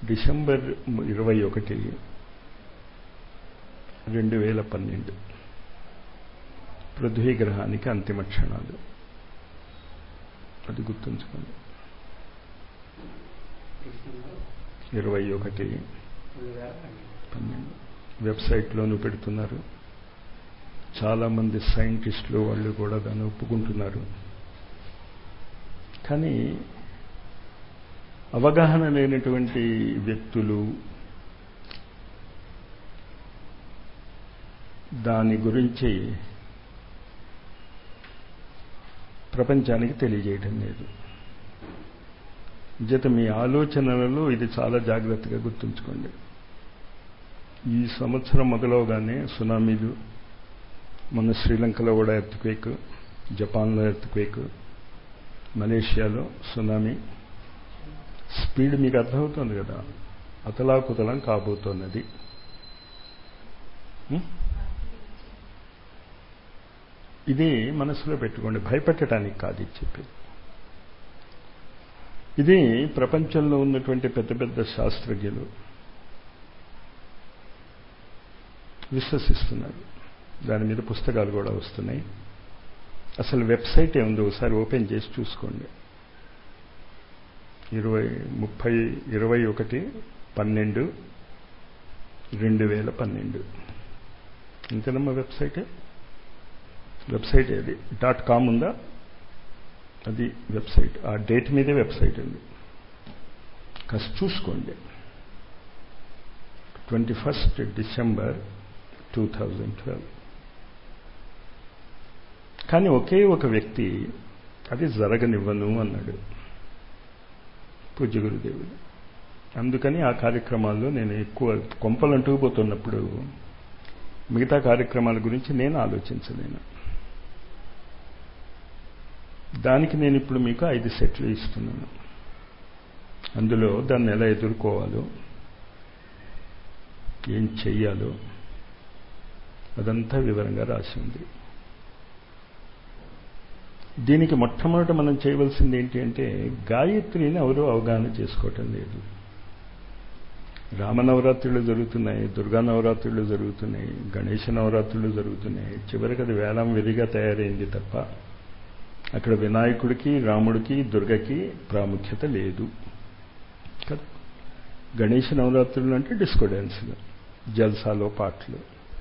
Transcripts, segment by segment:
December ఇరవై ఒకటి రెండు వేల పన్నెండు పృథ్వీ గ్రహానికి అంతిమ క్షణాలు అది గుర్తుంచుకోండి ఇరవై ఒకటి పన్నెండు వెబ్సైట్లోనూ పెడుతున్నారు చాలామంది సైంటిస్టులు వాళ్ళు కూడా దాన్ని ఒప్పుకుంటున్నారు కానీ అవగాహన లేనటువంటి వ్యక్తులు దాని గురించి ప్రపంచానికి తెలియజేయడం లేదు జత మీ ఆలోచనలలో ఇది చాలా జాగ్రత్తగా గుర్తుంచుకోండి ఈ సంవత్సరం మొదలవగానే సునామీలు మన శ్రీలంకలో కూడా ఎర్త్క్వేక్ జపాన్లో ఎర్త్క్వేక్ మలేషియాలో సునామీ స్పీడ్ మీకు అర్థమవుతుంది కదా అతలాకుతలం కాబోతున్నది ఇది మనసులో పెట్టుకోండి భయపెట్టడానికి కాదు ఇది చెప్పేది ఇది ప్రపంచంలో ఉన్నటువంటి పెద్ద పెద్ద శాస్త్రజ్ఞులు విశ్వసిస్తున్నారు దాని మీద పుస్తకాలు కూడా వస్తున్నాయి అసలు వెబ్సైట్ ఏముందో ఒకసారి ఓపెన్ చేసి చూసుకోండి ఇరవై ముప్పై ఇరవై ఒకటి పన్నెండు రెండు వేల పన్నెండు ఇంతేనమ్మా వెబ్సైట్ వెబ్సైట్ అది డాట్ కామ్ ఉందా అది వెబ్సైట్ ఆ డేట్ మీదే వెబ్సైట్ ఉంది కాస్త చూసుకోండి twenty first December two thousand twelve కానీ ఒకే ఒక వ్యక్తి అది జరగనివ్వను అన్నాడు పూజ్య గురుదేవుడు అందుకని ఆ కార్యక్రమాల్లో నేను ఎక్కువ కొంపలంటూ పోతున్నప్పుడు మిగతా కార్యక్రమాల గురించి నేను ఆలోచించలేను దానికి నేను ఇప్పుడు మీకు ఐదు సెట్లు ఇస్తున్నాను అందులో దాన్ని ఎలా ఎదుర్కోవాలో ఏం చెయ్యాలో అదంతా వివరంగా రాసి ఉంది దీనికి మొట్టమొదట మనం చేయవలసింది ఏంటి అంటే గాయత్రిని ఎవరూ అవగాహన చేసుకోవటం లేదు రామ నవరాత్రులు జరుగుతున్నాయి దుర్గా నవరాత్రులు జరుగుతున్నాయి గణేష నవరాత్రులు జరుగుతున్నాయి చివరికి అది వేలం విధిగా తయారైంది తప్ప అక్కడ వినాయకుడికి రాముడికి దుర్గకి ప్రాముఖ్యత లేదు కదా గణేష నవరాత్రులు అంటే డిస్కో డ్యాన్సులు జల్సాలో పాటలు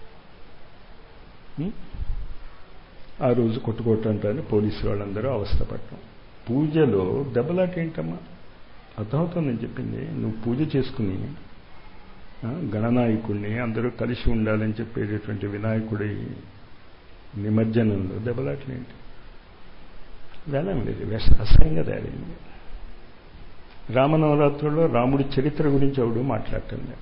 ఆ రోజు కొట్టుకోవటంటారని పోలీసు వాళ్ళందరూ అవస్థపడటం పూజలో దెబ్బలాట ఏంటమ్మా అర్థమవుతుందని చెప్పింది నువ్వు పూజ చేసుకుని గణనాయకుడిని అందరూ కలిసి ఉండాలని చెప్పేటటువంటి వినాయకుడి నిమజ్జనంలో దెబ్బలాటలేంటి వేలం లేదు వేష అసహ్యంగా తయారైంది రామనవరాత్రుల్లో రాముడి చరిత్ర గురించి ఎవడు మాట్లాడటం లేదు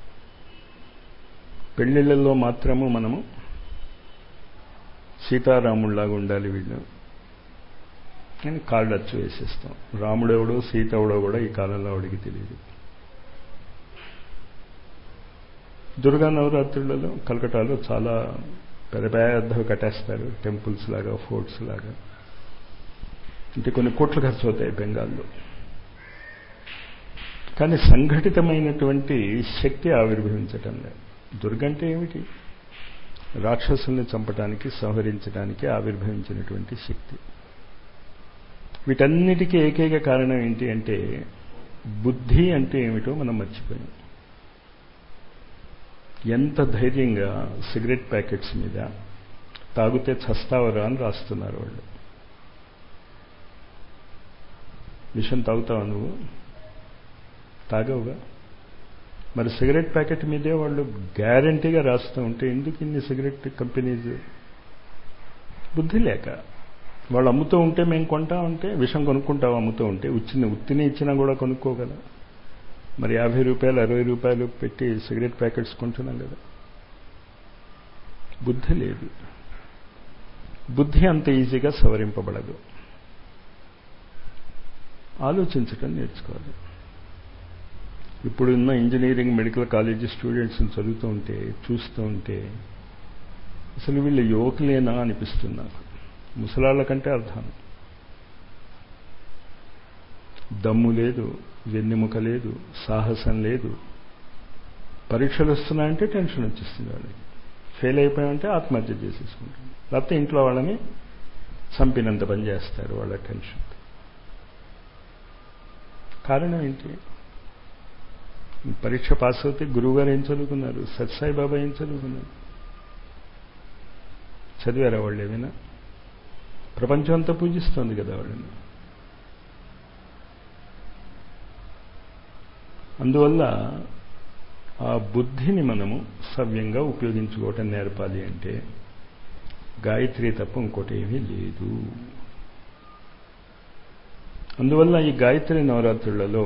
పెళ్లిళ్లలో మాత్రము మనము సీతారాముడిలాగా ఉండాలి వీళ్ళు అని కార్డు అచ్చు వేసేస్తాం రాముడెవడో సీత ఎవడో కూడా ఈ కాలంలో వాడికి తెలియదు దుర్గా నవరాత్రులలో కలకటాలో చాలా పెద్ద పెద్దవి కట్టేస్తారు టెంపుల్స్ లాగా ఫోర్ట్స్ లాగా అంటే కొన్ని కోట్లు ఖర్చు అవుతాయి బెంగాల్లో కానీ సంఘటితమైనటువంటి శక్తి ఆవిర్భవించటం లేదు దుర్గంటే ఏమిటి రాక్షసుల్ని చంపడానికి సంహరించడానికి ఆవిర్భవించినటువంటి శక్తి వీటన్నిటికీ ఏకైక కారణం ఏంటి అంటే బుద్ధి అంటే ఏమిటో మనం మర్చిపోయాం ఎంత ధైర్యంగా సిగరెట్ ప్యాకెట్స్ మీద తాగితే చస్తావరా అని రాస్తున్నారు వాళ్ళు విషం తాగుతావా నువ్వు తాగవుగా మరి సిగరెట్ ప్యాకెట్ మీదే వాళ్ళు గ్యారంటీగా రాస్తూ ఉంటే ఎందుకు ఇన్ని సిగరెట్ కంపెనీస్ బుద్ధి లేక వాళ్ళు అమ్ముతూ ఉంటే మేము కొంటా ఉంటే విషం కొనుక్కుంటాం అమ్ముతూ ఉంటే ఉచ్చిన ఉత్తిని ఇచ్చినా కూడా కొనుక్కోగల మరి యాభై రూపాయలు అరవై రూపాయలు పెట్టి సిగరెట్ ప్యాకెట్స్ కొంటున్నాం కదా బుద్ధి లేదు బుద్ధి అంత ఈజీగా సవరింపబడదు ఆలోచించటం నేర్చుకోవాలి ఇప్పుడున్న ఇంజనీరింగ్ మెడికల్ కాలేజీ స్టూడెంట్స్ని చదువుతూ ఉంటే చూస్తూ ఉంటే అసలు వీళ్ళు యువకులేనా అనిపిస్తుంది నాకు ముసలాళ్ళ కంటే అర్థం దమ్ము లేదు వెన్నెముక లేదు సాహసం లేదు పరీక్షలు వస్తున్నాయంటే టెన్షన్ వచ్చేస్తుంది వాళ్ళకి ఫెయిల్ అయిపోయామంటే ఆత్మహత్య చేసేసుకుంటాం లేకపోతే ఇంట్లో వాళ్ళని చంపినంత పని చేస్తారు వాళ్ళ టెన్షన్ కారణం ఏంటి పరీక్ష పాస్ అవుతే గురువుగారు ఏం చదువుకున్నారు సత్సాయి బాబా ఏం చదువుకున్నారు చదివారా వాళ్ళు ఏమైనా ప్రపంచం అంతా పూజిస్తోంది కదా వాళ్ళని అందువల్ల ఆ బుద్ధిని మనము సవ్యంగా ఉపయోగించుకోవటం నేర్పాలి అంటే గాయత్రి తప్ప ఇంకోటి ఏమీ లేదు అందువల్ల ఈ గాయత్రి నవరాత్రులలో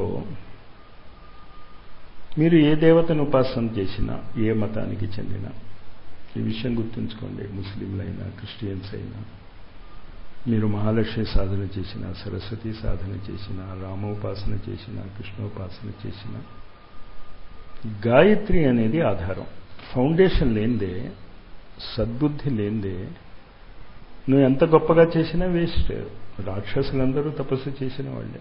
మీరు ఏ దేవతను ఉపాసన చేసినా ఏ మతానికి చెందిన ఈ విషయం గుర్తుంచుకోండి ముస్లింలైనా క్రిస్టియన్స్ అయినా మీరు మహాలక్ష్మి సాధన చేసిన సరస్వతి సాధన చేసిన రామోపాసన చేసిన కృష్ణోపాసన చేసిన గాయత్రి అనేది ఆధారం ఫౌండేషన్ లేనిదే సద్బుద్ధి లేనిదే నువ్వు ఎంత గొప్పగా చేసినా వేస్ట్ రాక్షసులందరూ తపస్సు చేసిన వాళ్ళే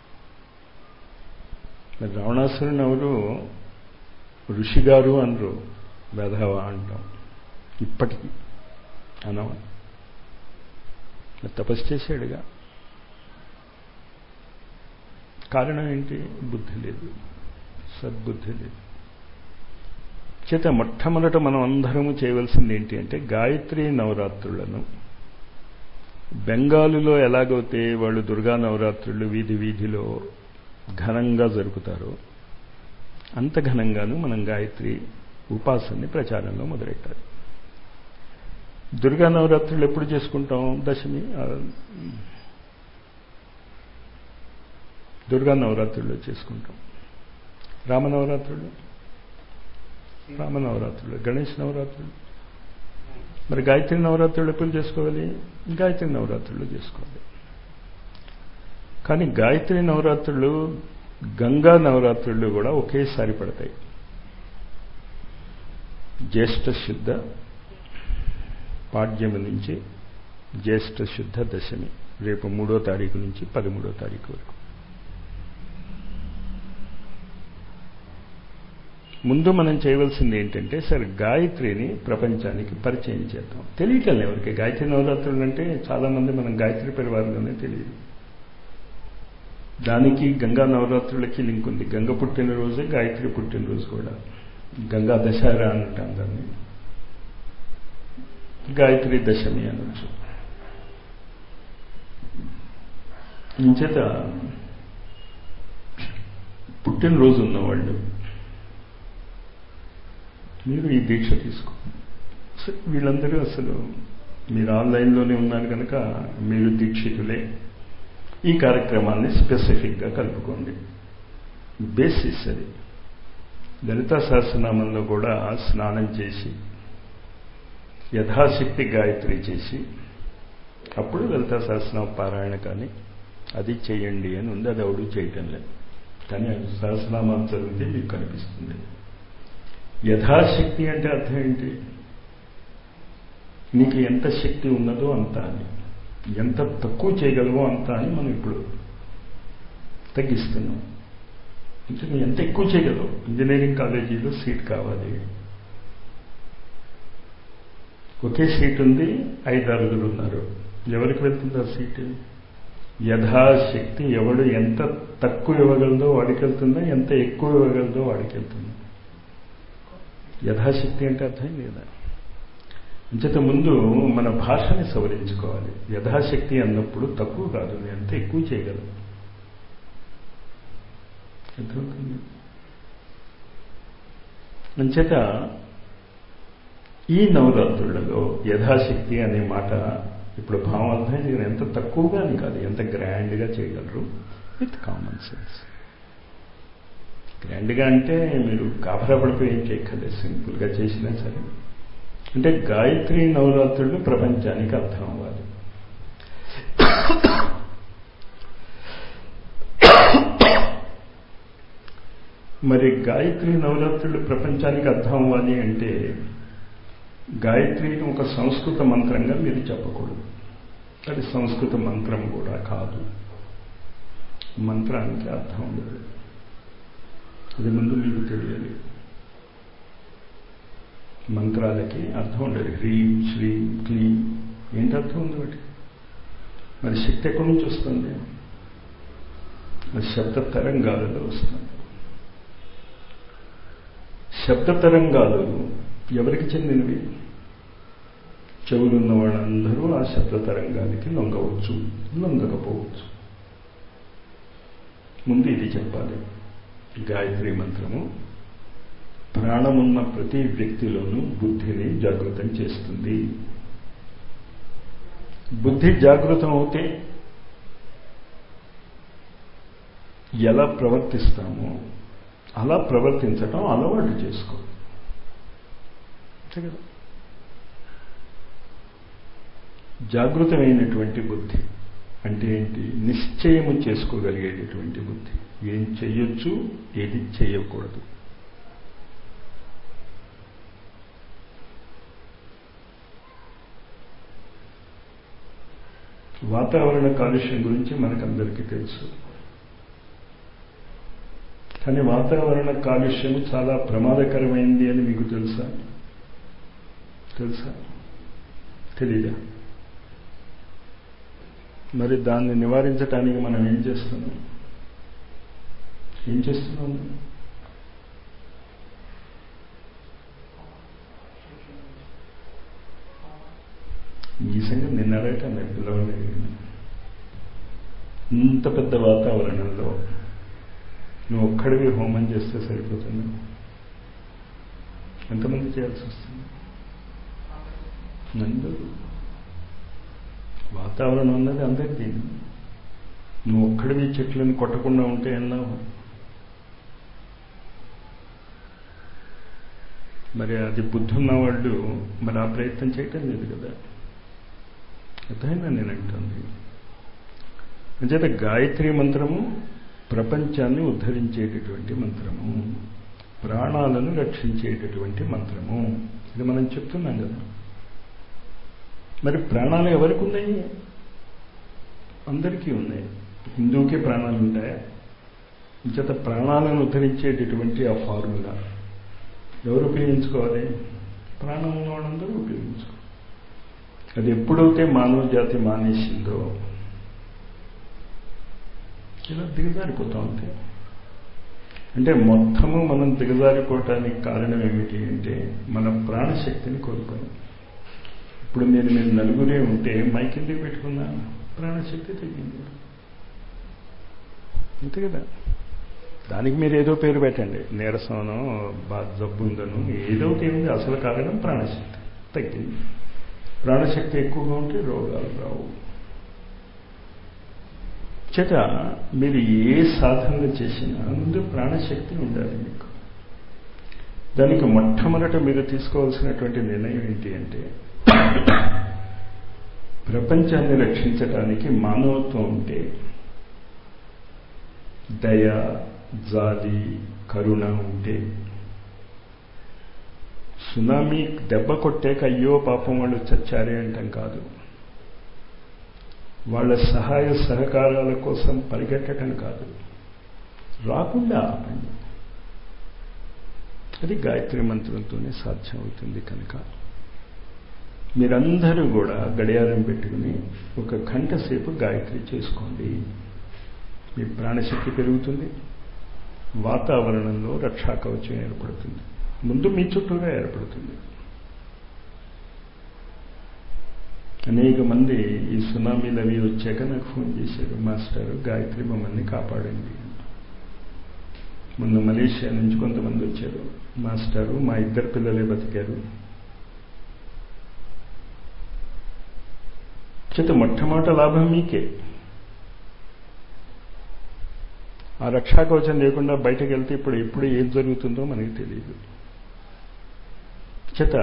రావణాసురుని ఎవరు ఋషిగారు అనరు వెధవ అంటాం ఇప్పటికీ అనవా తపస్సు చేశాడుగా కారణం ఏంటి బుద్ధి లేదు సద్బుద్ధి లేదు చేత మొట్టమొదట మనం అందరము చేయవలసింది ఏంటి అంటే గాయత్రి నవరాత్రులను బెంగాలులో ఎలాగైతే వాళ్ళు దుర్గా నవరాత్రులు వీధి వీధిలో ఘనంగా జరుపుతారో అంత ఘనంగాను మనం గాయత్రి ఉపాసనని ప్రచారంలో మొదలెట్టాలి దుర్గా నవరాత్రులు ఎప్పుడు చేసుకుంటాం దశమి దుర్గా నవరాత్రుల్లో చేసుకుంటాం రామనవరాత్రులు రామనవరాత్రులు గణేష్ నవరాత్రులు మరి గాయత్రి నవరాత్రులు ఎప్పుడు చేసుకోవాలి గాయత్రి నవరాత్రులు చేసుకోవాలి కానీ గాయత్రి నవరాత్రులు గంగా నవరాత్రులు కూడా ఒకేసారి పడతాయి జ్యేష్ఠ శుద్ధ పాడ్యమి నుంచి జ్యేష్ఠ శుద్ధ దశమి రేపు మూడో తారీఖు నుంచి పదమూడో తారీఖు వరకు ముందు మనం చేయవలసింది ఏంటంటే సరే గాయత్రిని ప్రపంచానికి పరిచయం చేద్దాం తెలియటం ఎవరికి గాయత్రి నవరాత్రులు అంటే చాలామంది మనం గాయత్రి పరివారంలోనే తెలియదు దానికి గంగా నవరాత్రులకి లింక్ ఉంది గంగ పుట్టినరోజే గాయత్రి పుట్టినరోజు కూడా గంగా దశహరా అంటాం దాన్ని గాయత్రి దశమి అనొచ్చు ఇంచేత పుట్టినరోజు ఉన్నవాళ్ళు మీరు ఈ దీక్ష తీసుకో వీళ్ళందరూ అసలు మీరు ఆన్లైన్లోనే ఉన్నారు కనుక మీరు దీక్షితులే ఈ కార్యక్రమాన్ని స్పెసిఫిక్గా కలుపుకోండి బేసిస్ అది లలితా సహస్రనామంలో కూడా స్నానం చేసి యథాశక్తి గాయత్రి చేసి అప్పుడు లలితా సహస్రనామ పారాయణ కానీ అది చేయండి అని ఉంది అది ఎవడు చేయటం లేదు కానీ సహస్రనామాలు చదివితే మీకు కనిపిస్తుంది యథాశక్తి అంటే అర్థం ఏంటి నీకు ఎంత శక్తి ఉన్నదో అంత అని ఎంత తక్కువ చేయగలవో అంత అని మనం ఇప్పుడు తగ్గిస్తున్నాం అంటే నువ్వు ఎంత ఎక్కువ చేయగలవు ఇంజనీరింగ్ కాలేజీలో సీట్ కావాలి ఒకే సీట్ ఉంది ఐదు ఆరుగురు ఉన్నారు ఎవరికి వెళ్తుంది ఆ సీటు యథాశక్తి ఎవడు ఎంత తక్కువ ఇవ్వగలదో వాడికి వెళ్తుందా ఎంత ఎక్కువ ఇవ్వగలదో వాడికి వెళ్తుందా యథాశక్తి అంటే అర్థం లేదా అంచేత ముందు మన భాషని సవరించుకోవాలి యథాశక్తి అన్నప్పుడు తక్కువ కాదు ఎంత ఎక్కువ చేయగలవు అర్థమవుతుంది అంచేత ఈ నవరాత్రులలో యథాశక్తి అనే మాట ఇప్పుడు భావం అర్థమైంది కానీ ఎంత తక్కువగా అని కాదు ఎంత గ్రాండ్గా చేయగలరు విత్ కామన్ సెన్స్ గ్రాండ్గా అంటే మీరు కాపరా పడిపోయి ఏం చేయక్కర్లేదు సింపుల్గా చేసినా సరే అంటే గాయత్రి నవరాత్రులు ప్రపంచానికి అర్థం అవ్వాలి మరి గాయత్రి నవరాత్రులు ప్రపంచానికి అర్థం అవ్వాలి అంటే గాయత్రిని ఒక సంస్కృత మంత్రంగా మీరు చెప్పకూడదు అది సంస్కృత మంత్రం కూడా కాదు మంత్రానికి అర్థం ఉండదు అది ముందు మీకు తెలియాలి మంత్రాలకి అర్థం ఉండదు హ్రీం శ్రీం క్లీం ఏంటి అర్థం ఉంది వాటి మరి శక్తి ఎక్కడి నుంచి వస్తుంది శబ్ద తరంగాలలో వస్తుంది శబ్ద తరంగాలు ఎవరికి చెందినవి చెవులున్న వాళ్ళందరూ ఆ శబ్ద తరంగానికి లొంగవచ్చు లొంగకపోవచ్చు ముందు ఇది చెప్పాలి గాయత్రి మంత్రము ప్రాణమున్న ప్రతి వ్యక్తిలోనూ బుద్ధిని జాగృతం చేస్తుంది బుద్ధి జాగృతం అవుతే ఎలా ప్రవర్తిస్తామో అలా ప్రవర్తించటం అలవాటు చేసుకో కదా జాగృతమైనటువంటి బుద్ధి అంటే ఏంటి నిశ్చయము చేసుకోగలిగేటటువంటి బుద్ధి ఏం చెయ్యొచ్చు ఏది చేయకూడదు వాతావరణ కాలుష్యం గురించి మనకందరికీ తెలుసు కానీ వాతావరణ కాలుష్యం చాలా ప్రమాదకరమైంది అని మీకు తెలుసా తెలుసా తెలీదా మరి దాన్ని నివారించడానికి మనం ఏం చేస్తున్నాం ఏం చేస్తున్నాం ఈ సంగతి నిన్న అడగటం నేను పిల్లవాడిని ఇంత పెద్ద వాతావరణంలో నువ్వు ఒక్కడివి హోమం చేస్తే సరిపోతుంది ఎంతమంది చేయాల్సి వస్తుంది అందరూ వాతావరణం అన్నది అందరికీ నువ్వు ఒక్కడివి చెట్లను కొట్టకుండా ఉంటే ఎలా మరి అది బుద్ధి ఉన్నవాళ్ళు మరి ఆ ప్రయత్నం చేయటం లేదు కదా అర్థమైందా నేను అంటుంది అంచేత గాయత్రి మంత్రము ప్రపంచాన్ని ఉద్ధరించేటటువంటి మంత్రము ప్రాణాలను రక్షించేటటువంటి మంత్రము ఇది మనం చెప్తున్నాం కదా మరి ప్రాణాలు ఎవరికి ఉన్నాయి అందరికీ ఉన్నాయి హిందువుకే ప్రాణాలు ఉంటాయా చేత ప్రాణాలను ఉద్ధరించేటటువంటి ఆ ఫార్ములా ఎవరు ఉపయోగించుకోవాలి ప్రాణం ఉన్న వాళ్ళందరూ ఉపయోగించుకో అది ఎప్పుడైతే మానవ జాతి మానేసిందో ఇలా దిగజారిపోతూ ఉంటాయి అంటే మొత్తము మనం దిగజారిపోవటానికి కారణం ఏమిటి అంటే మన ప్రాణశక్తిని కోల్పోయాం ఇప్పుడు మీరు మీరు నలుగురే ఉంటే మైక్ ఎందుకు పెట్టుకున్నా ప్రాణశక్తి తగ్గింది అంతే కదా దానికి మీరు ఏదో పేరు పెట్టండి నీరసమనో బా జబ్బుందను ఏదో ఉంది అసలు కారణం ప్రాణశక్తి తగ్గింది ప్రాణశక్తి ఎక్కువగా ఉంటే రోగాలు రావు చేత మీరు ఏ సాధనలు చేసినా ముందు ప్రాణశక్తి ఉండాలి మీకు దానికి మొట్టమొదట మీరు తీసుకోవాల్సినటువంటి నిర్ణయం ఏంటి అంటే ప్రపంచాన్ని రక్షించడానికి మానవత్వం ఉంటే దయ జాలి కరుణ ఉంటే సునామీ దెబ్బ కొట్టాక అయ్యో పాపం వాళ్ళు చచ్చారే అంటాం కాదు వాళ్ళ సహాయ సహకారాల కోసం పరిగెట్టడం కాదు రాకుండా ఆపండి అది గాయత్రి మంత్రంతోనే సాధ్యం అవుతుంది కనుక మీరందరూ కూడా గడియారం పెట్టుకుని ఒక గంట సేపు గాయత్రి చేసుకోండి మీ ప్రాణశక్తి పెరుగుతుంది వాతావరణంలో రక్షా కవచం ఏర్పడుతుంది ముందు మీ చుట్టూగా ఏర్పడుతుంది అనేక మంది ఈ సునామీలు అవి వచ్చాక నాకు ఫోన్ చేశారు మాస్టర్ గాయత్రి మమ్మల్ని కాపాడండి మొన్న మలేషియా నుంచి కొంతమంది వచ్చారు మాస్టారు మా ఇద్దరు పిల్లలే బతికారు చేత మొట్టమొదట లాభం మీకే ఆ రక్షా కవచం లేకుండా బయటకు వెళ్తే ఇప్పుడు ఎప్పుడు ఏం జరుగుతుందో మనకి తెలియదు చేత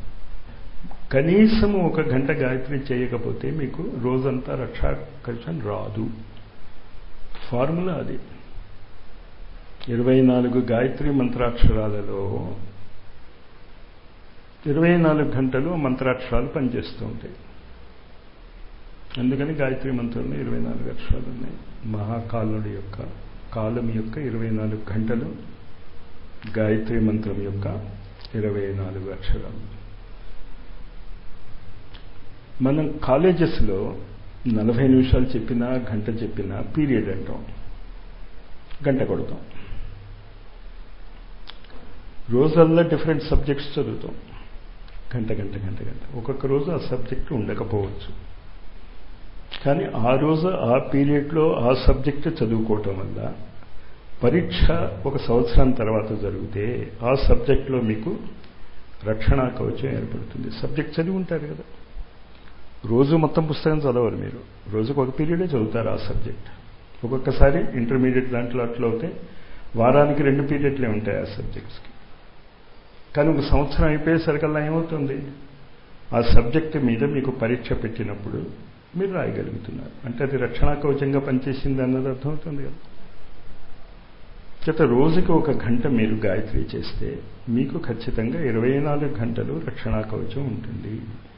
కనీసము ఒక గంట గాయత్రి చేయకపోతే మీకు రోజంతా రక్షా కవచం రాదు ఫార్ములా అది ఇరవై నాలుగు గాయత్రి మంత్రాక్షరాలలో ఇరవై నాలుగు గంటలు మంత్రాక్షరాలు పనిచేస్తూ ఉంటాయి అందుకని గాయత్రి మంత్రంలో ఇరవై నాలుగు అక్షరాలు ఉన్నాయి మహాకాలుడి యొక్క కాలం యొక్క ఇరవై నాలుగు గంటలు గాయత్రి మంత్రం యొక్క ఇరవై నాలుగు అక్షరాలు మనం కాలేజెస్లో నలభై నిమిషాలు చెప్పినా గంట చెప్పినా పీరియడ్ అంటాం గంట కొడతాం రోజల్లా డిఫరెంట్ సబ్జెక్ట్స్ చదువుతాం గంట గంట గంట గంట ఒక్కొక్క రోజు ఆ సబ్జెక్ట్ ఉండకపోవచ్చు కానీ ఆ రోజు ఆ పీరియడ్లో ఆ సబ్జెక్ట్ చదువుకోవటం వల్ల పరీక్ష ఒక సంవత్సరం తర్వాత జరిగితే ఆ సబ్జెక్ట్లో మీకు రక్షణ కవచం ఏర్పడుతుంది సబ్జెక్ట్ చదివి ఉంటారు కదా రోజు మొత్తం పుస్తకం చదవరు మీరు రోజుకు ఒక పీరియడే చదువుతారు ఆ సబ్జెక్ట్ ఒక్కొక్కసారి ఇంటర్మీడియట్ దాంట్లో అట్లా అవుతే వారానికి రెండు పీరియడ్లే ఉంటాయి ఆ సబ్జెక్ట్స్కి కానీ ఒక సంవత్సరం అయిపోయేసరికల్లా ఏమవుతుంది ఆ సబ్జెక్ట్ మీద మీకు పరీక్ష పెట్టినప్పుడు మీరు రాయగలుగుతున్నారు అంటే అది రక్షణ కవచంగా పనిచేసింది అన్నది అర్థమవుతుంది కదా చేత రోజుకి ఒక గంట మీరు గాయత్రి చేస్తే మీకు ఖచ్చితంగా ఇరవై నాలుగు గంటలు రక్షణా కవచం ఉంటుంది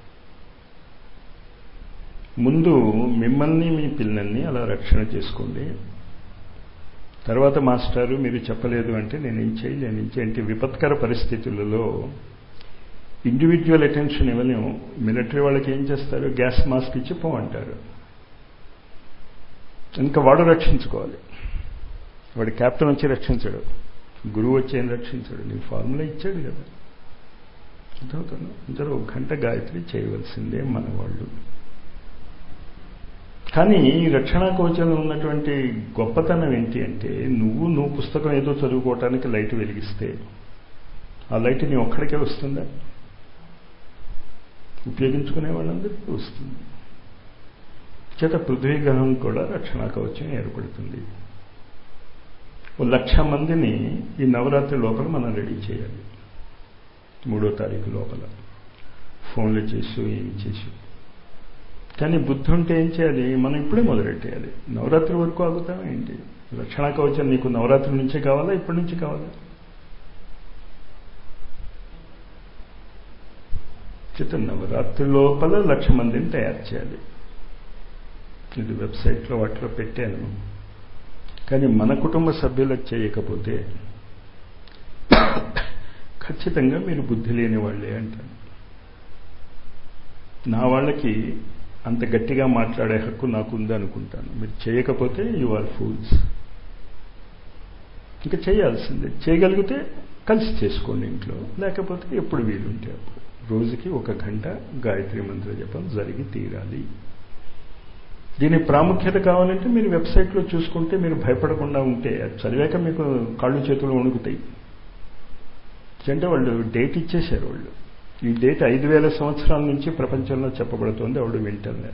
ముందు మిమ్మల్ని మీ పిల్లల్ని అలా రక్షణ చేసుకోండి తర్వాత మాస్టారు మీరు చెప్పలేదు అంటే నేను ఏం చేయలేను అంటే విపత్కర పరిస్థితులలో ఇండివిజువల్ అటెన్షన్ ఇవ్వలేము మిలిటరీ వాళ్ళకి ఏం చేస్తారు గ్యాస్ మాస్క్ ఇచ్చి పోమంటారు ఇంకా వాడు రక్షించుకోవాలి వాడు క్యాప్టెన్ వచ్చి రక్షించాడు గురువు వచ్చి ఏం రక్షించాడు నీ ఫార్ములా ఇచ్చాడు కదా అర్థమవుతాను అందరూ ఒక గంట గాయత్రి చేయవలసిందే మన వాళ్ళు కానీ ఈ రక్షణ కవచంలో ఉన్నటువంటి గొప్పతనం ఏంటి అంటే నువ్వు నువ్వు పుస్తకం ఏదో చదువుకోవటానికి లైట్ వెలిగిస్తే ఆ లైట్ నీ ఒక్కడికే వస్తుందా ఉపయోగించుకునే వాళ్ళందరికీ వస్తుంది చేత పృథ్వీ గ్రహం కూడా రక్షణ కవచం ఏర్పడుతుంది ఓ లక్ష మందిని ఈ నవరాత్రి లోపల మనం రెడీ చేయాలి మూడో తారీఖు లోపల ఫోన్లు చేసి ఏమి చేసి కానీ బుద్ధి ఉంటే ఏం చేయాలి మనం ఇప్పుడే మొదలెట్టేయాలి నవరాత్రి వరకు ఆగుతాం ఏంటి రక్షణ కవచం నీకు నవరాత్రి నుంచే కావాలా ఇప్పటి నుంచి కావాలా చిత్త నవరాత్రి లోపల లక్ష మందిని తయారు చేయాలి ఇది వెబ్సైట్లో వాటిలో పెట్టాను కానీ మన కుటుంబ సభ్యులకు చేయకపోతే ఖచ్చితంగా మీరు బుద్ధి లేని వాళ్ళే అంటాను నా వాళ్ళకి అంత గట్టిగా మాట్లాడే హక్కు నాకు ఉందనుకుంటాను మీరు చేయకపోతే యు ఆర్ ఫూల్స్ ఇంకా చేయాల్సిందే చేయగలిగితే కలిసి చేసుకోండి ఇంట్లో లేకపోతే ఎప్పుడు వీలుంటే అప్పుడు రోజుకి ఒక గంట గాయత్రి మంత్ర జపం జరిగి తీరాలి దీని ప్రాముఖ్యత కావాలంటే మీరు వెబ్సైట్లో చూసుకుంటే మీరు భయపడకుండా ఉంటే అది చదివాక మీకు కాళ్ళు చేతులు వణుకుతాయి అంటే వాళ్ళు డేట్ ఇచ్చేశారు వాళ్ళు ఈ డేట్ ఐదు వేల సంవత్సరాల నుంచి ప్రపంచంలో చెప్పబడుతోంది ఆవిడ వింటలే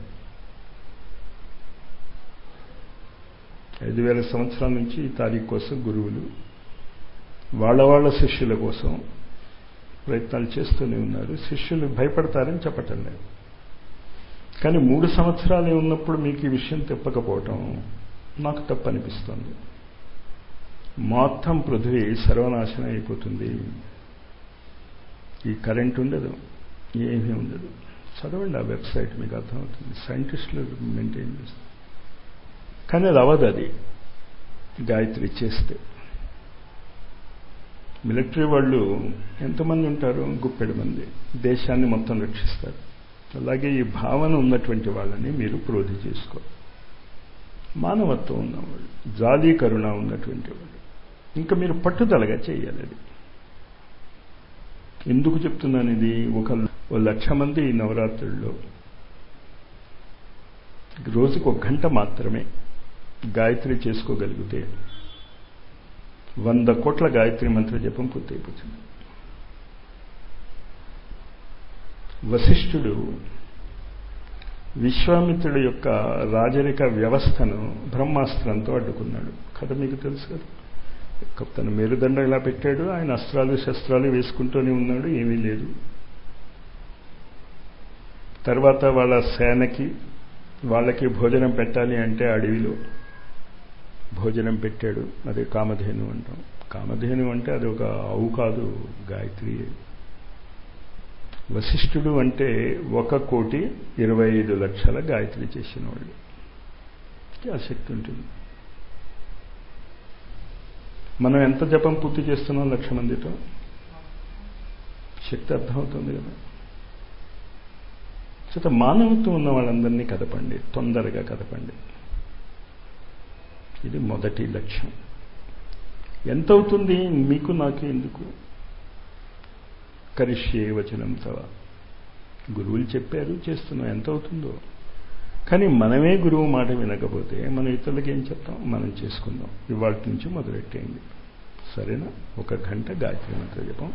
ఐదు వేల సంవత్సరాల నుంచి ఈ తారీఖు కోసం గురువులు వాళ్ళ వాళ్ళ శిష్యుల కోసం ప్రయత్నాలు చేస్తూనే ఉన్నారు శిష్యులు భయపడతారని చెప్పటం లేదు కానీ మూడు సంవత్సరాలు ఉన్నప్పుడు మీకు ఈ విషయం తెప్పకపోవటం నాకు తప్పు అనిపిస్తుంది మొత్తం పృథ్వీ సర్వనాశనం అయిపోతుంది ఈ కరెంట్ ఉండదు ఏమీ ఉండదు చదవండి ఆ వెబ్సైట్ మీకు అర్థమవుతుంది సైంటిస్టులు మెయింటైన్ చేస్తారు కానీ అది అవ్వదు అది గాయత్రి చేస్తే మిలిటరీ వాళ్ళు ఎంతమంది ఉంటారు గుప్పెడు మంది దేశాన్ని మొత్తం రక్షిస్తారు అలాగే ఈ భావన ఉన్నటువంటి వాళ్ళని మీరు ప్రోధి చేసుకో మానవత్వం ఉన్నవాళ్ళు జాలీ కరుణ ఉన్నటువంటి వాళ్ళు ఇంకా మీరు పట్టుదలగా చేయాలి అది ఎందుకు చెప్తున్నాను ఇది ఒక లక్ష మంది ఈ నవరాత్రుల్లో రోజుకు ఒక గంట మాత్రమే గాయత్రి చేసుకోగలిగితే వంద కోట్ల గాయత్రి మంత్ర జపం పూర్తయిపోతుంది వశిష్ఠుడు విశ్వామిత్రుడు యొక్క రాజరిక వ్యవస్థను బ్రహ్మాస్త్రంతో అడ్డుకున్నాడు కథ మీకు తెలుసు కదా తన మేరుదండ ఇలా పెట్టాడు ఆయన అస్త్రాలు శస్త్రాలు వేసుకుంటూనే ఉన్నాడు ఏమీ లేదు తర్వాత వాళ్ళ సేనకి వాళ్ళకి భోజనం పెట్టాలి అంటే అడవిలో భోజనం పెట్టాడు అదే కామధేను అంటాం కామధేను అంటే అది ఒక ఆవు కాదు గాయత్రి వశిష్ఠుడు అంటే ఒక కోటి ఇరవై ఐదు లక్షల గాయత్రి చేసిన వాళ్ళు ఆ శక్తి ఉంటుంది మనం ఎంత జపం పూర్తి చేస్తున్నాం లక్ష మందితో శక్తి అర్థమవుతుంది కదా చేత మానవత్వం ఉన్న వాళ్ళందరినీ కదపండి తొందరగా కదపండి ఇది మొదటి లక్ష్యం ఎంత అవుతుంది మీకు నాకు ఎందుకు కరిష్యే వచనం తవ గురువులు చెప్పారు చేస్తున్నాం ఎంత అవుతుందో కానీ మనమే గురువు మాట వినకపోతే మనం ఇతరులకి ఏం చెప్తాం మనం చేసుకుందాం ఇవాళ నుంచి మొదలెట్టేయండి సరేనా ఒక గంట గాయత్రి మంత్ర జపం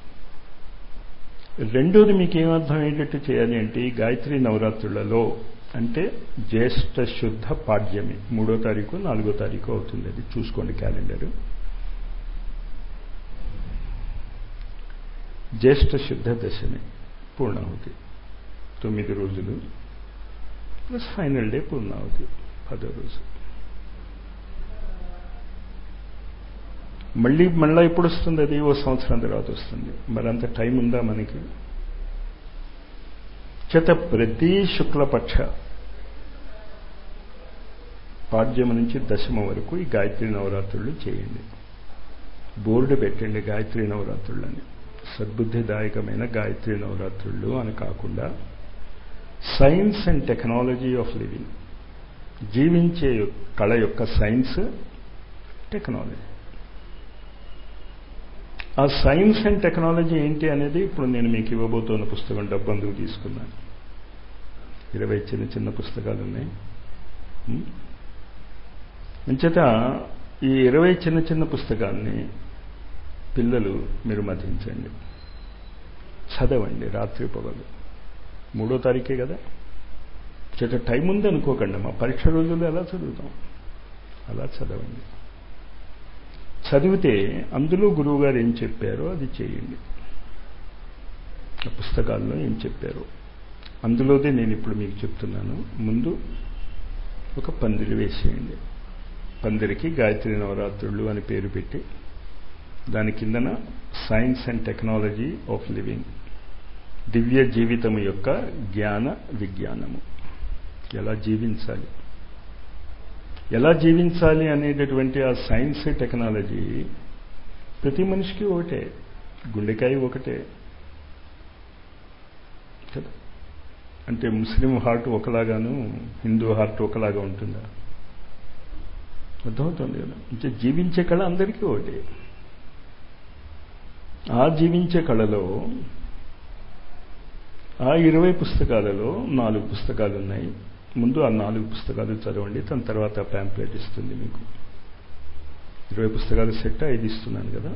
రెండోది మీకు ఏమర్థం అయ్యేటట్టు చేయాలి అంటే ఈ గాయత్రి నవరాత్రులలో అంటే జ్యేష్ఠ శుద్ధ పాడ్యమి మూడో తారీఖు నాలుగో తారీఖు అవుతుంది అది చూసుకోండి క్యాలెండరు జ్యేష్ఠ శుద్ధ దశమి పూర్ణాహుతి తొమ్మిది రోజులు ప్లస్ ఫైనల్ డే పూర్ణాహుతి పదో రోజు మళ్ళీ మళ్ళీ ఎప్పుడు వస్తుంది అది ఓ సంవత్సరం తర్వాత వస్తుంది మరి అంత టైం ఉందా మనకి చేత ప్రతి శుక్లపక్ష పాడ్యమ నుంచి దశమ వరకు ఈ గాయత్రి నవరాత్రులు చేయండి బోర్డు పెట్టండి గాయత్రి నవరాత్రులని సద్బుద్ధిదాయకమైన గాయత్రి నవరాత్రులు అని కాకుండా science and technology of living జీవించే కళ యొక్క సైన్స్ టెక్నాలజీ ఆ సైన్స్ అండ్ టెక్నాలజీ ఏంటి అనేది ఇప్పుడు నేను మీకు ఇవ్వబోతున్న పుస్తకం డబ్బందుకు తీసుకున్నాను ఇరవై చిన్న చిన్న పుస్తకాలు ఉన్నాయి అంచేత ఈ ఇరవై చిన్న చిన్న పుస్తకాన్ని పిల్లలు మీరు మధించండి చదవండి రాత్రి పగలు మూడో తారీఖే కదా చేత టైం ఉంది అనుకోకండి మా పరీక్ష రోజుల్లో ఎలా చదువుతాం అలా చదవండి చదివితే అందులో గురువుగారు ఏం చెప్పారో అది చేయండి ఆ పుస్తకాల్లో ఏం చెప్పారో అందులోదే నేను ఇప్పుడు మీకు చెప్తున్నాను ముందు ఒక పందిరి వేసేయండి పందిరికి గాయత్రి నవరాత్రులు అని పేరు పెట్టి దాని కిందన science and technology of living దివ్య జీవితం యొక్క జ్ఞాన విజ్ఞానము ఎలా జీవించాలి ఎలా జీవించాలి అనేటటువంటి ఆ సైన్స్ టెక్నాలజీ ప్రతి మనిషికి ఒకటే గుండెకాయ ఒకటే కదా అంటే ముస్లిం హార్ట్ ఒకలాగాను హిందూ హార్ట్ ఒకలాగా ఉంటుందా అర్థమవుతుంది కదా అంటే జీవించే కళ అందరికీ ఒకటి ఆ జీవించే కళలో ఆ ఇరవై పుస్తకాలలో నాలుగు పుస్తకాలు ఉన్నాయి ముందు ఆ నాలుగు పుస్తకాలు చదవండి దాని తర్వాత ప్యాంప్లెట్ ఇస్తుంది మీకు ఇరవై పుస్తకాలు సెట్ ఐదు ఇస్తున్నాను కదా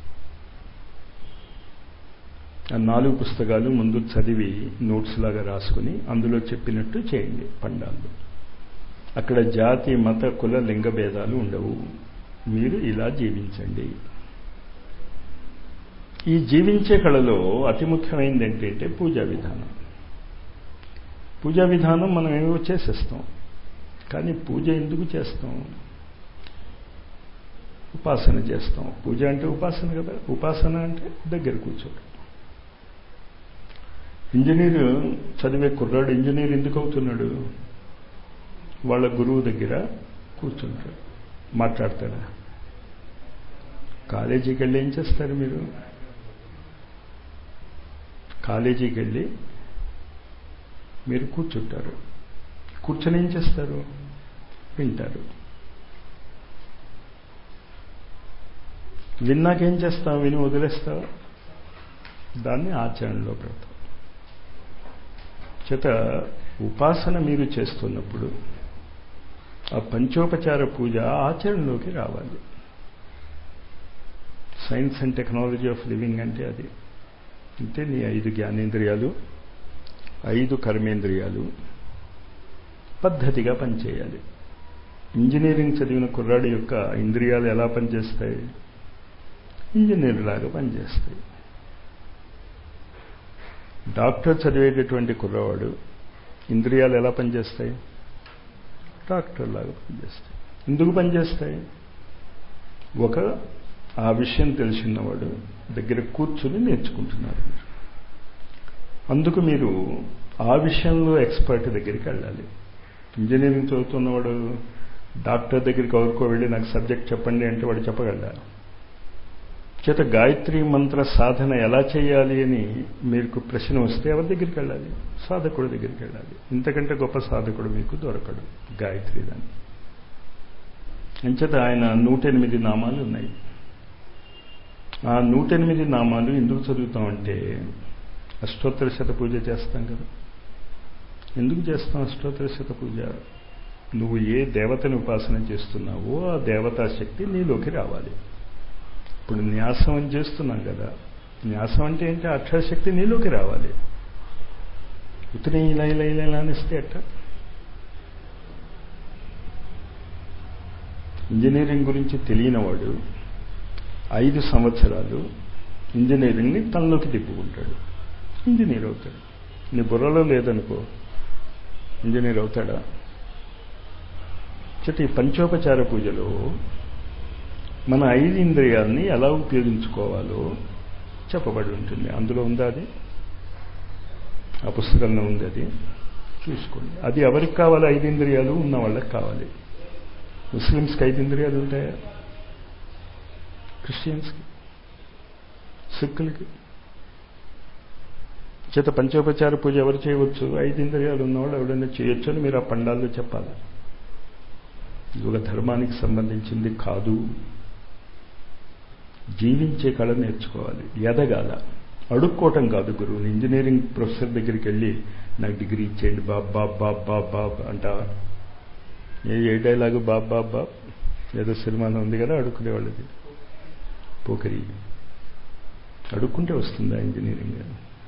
ఆ నాలుగు పుస్తకాలు ముందు చదివి నోట్స్ లాగా రాసుకుని అందులో చెప్పినట్టు చేయండి పండాలు అక్కడ జాతి మత కుల లింగ భేదాలు ఉండవు మీరు ఇలా జీవించండి ఈ జీవించే కళలో అతి ముఖ్యమైనది ఏంటంటే పూజా విధానం పూజా విధానం మనం ఏమో చేసేస్తాం కానీ పూజ ఎందుకు చేస్తాం ఉపాసన చేస్తాం పూజ అంటే ఉపాసన కదా ఉపాసన అంటే దగ్గర కూర్చోడం ఇంజనీర్ చదివే కుర్రాడు ఇంజనీర్ ఎందుకు అవుతున్నాడు వాళ్ళ గురువు దగ్గర కూర్చుంటాడు మాట్లాడతాడా కాలేజీకి వెళ్ళి ఏం చేస్తారు మీరు కాలేజీకి వెళ్ళి మీరు కూర్చుంటారు కూర్చొని ఏం చేస్తారు వింటారు విన్నాకేం చేస్తాం విని వదిలేస్తావు దాన్ని ఆచరణలో పెడతాం చేత ఉపాసన మీరు చేస్తున్నప్పుడు ఆ పంచోపచార పూజ ఆచరణలోకి రావాలి science and technology of living అంటే అది అంటే నీ ఐదు జ్ఞానేంద్రియాలు ఐదు కర్మేంద్రియాలు పద్ధతిగా పనిచేయాలి ఇంజనీరింగ్ చదివిన కుర్రాడి యొక్క ఇంద్రియాలు ఎలా పనిచేస్తాయి ఇంజనీర్ లాగా పనిచేస్తాయి డాక్టర్ చదివేటటువంటి కుర్రవాడు ఇంద్రియాలు ఎలా పనిచేస్తాయి డాక్టర్ లాగా పనిచేస్తాయి ఎందుకు పనిచేస్తాయి ఒక ఆ విషయం తెలిసినవాడు దగ్గర కూర్చుని నేర్చుకుంటున్నారు అందుకు మీరు ఆ విషయంలో ఎక్స్పర్ట్ దగ్గరికి వెళ్ళాలి ఇంజనీరింగ్ చదువుతున్నవాడు డాక్టర్ దగ్గరికి ఎవరికో వెళ్ళి నాకు సబ్జెక్ట్ చెప్పండి అంటే వాడు చెప్పగలరా చేత గాయత్రి మంత్ర సాధన ఎలా చేయాలి అని మీకు ప్రశ్న వస్తే ఎవరి దగ్గరికి వెళ్ళాలి సాధకుడి దగ్గరికి వెళ్ళాలి ఇంతకంటే గొప్ప సాధకుడు మీకు దొరకడు గాయత్రి దాన్ని అంచేత ఆయన నూట ఎనిమిది నామాలు ఉన్నాయి ఆ నూట ఎనిమిది నామాలు ఎందుకు చదువుతామంటే అష్టోత్తర శత పూజ చేస్తాం కదా ఎందుకు చేస్తాం అష్టోత్తర శత పూజ నువ్వు ఏ దేవతని ఉపాసన చేస్తున్నావో ఆ దేవతా శక్తి నీలోకి రావాలి ఇప్పుడు న్యాసం అని చేస్తున్నాం కదా న్యాసం అంటే ఏంటి అక్షరశక్తి నీలోకి రావాలి ఉత్తనే ఇలా ఇలా ఇలా ఇలా అనిస్తే అట్ట ఇంజనీరింగ్ గురించి తెలియనివాడు ఐదు సంవత్సరాలు ఇంజనీరింగ్ని తనలోకి తిప్పుకుంటాడు ఇంజనీర్ అవుతాడు నీ బుర్రలో లేదనుకో ఇంజనీర్ అవుతాడా చెట్టు ఈ పంచోపచార పూజలో మన ఐదు ఇంద్రియాలని ఎలా ఉపయోగించుకోవాలో చెప్పబడి ఉంటుంది అందులో ఉందా అది ఆ పుస్తకంలో ఉంది అది చూసుకోండి అది ఎవరికి కావాలి ఐదు ఇంద్రియాలు ఉన్న వాళ్ళకి కావాలి ముస్లిమ్స్కి ఐదు ఇంద్రియాలు ఉంటాయా క్రిస్టియన్స్కి సిక్కులకి చేత పంచోపచార పూజ ఎవరు చేయవచ్చు ఐదు ఇంద్రియాలు ఉన్నవాళ్ళు ఎవరైనా చేయొచ్చు అని మీరు ఆ పండాల్లో చెప్పాలి ఇది ఒక ధర్మానికి సంబంధించింది కాదు జీవించే కళ నేర్చుకోవాలి ఎదగాల అడుక్కోవటం కాదు గురువుని ఇంజనీరింగ్ ప్రొఫెసర్ దగ్గరికి వెళ్ళి నాకు డిగ్రీ ఇచ్చేయండి బాబ్ బాబ్ బాబ్ బాబ్ బాబ్ అంటావా ఏ ఏ డైలాగు బాబ్ బాబ్ బాబ్ ఏదో సినిమాలో ఉంది కదా అడుక్కునేవాళ్ళది పోకరి అడుక్కుంటే వస్తుందా ఇంజనీరింగ్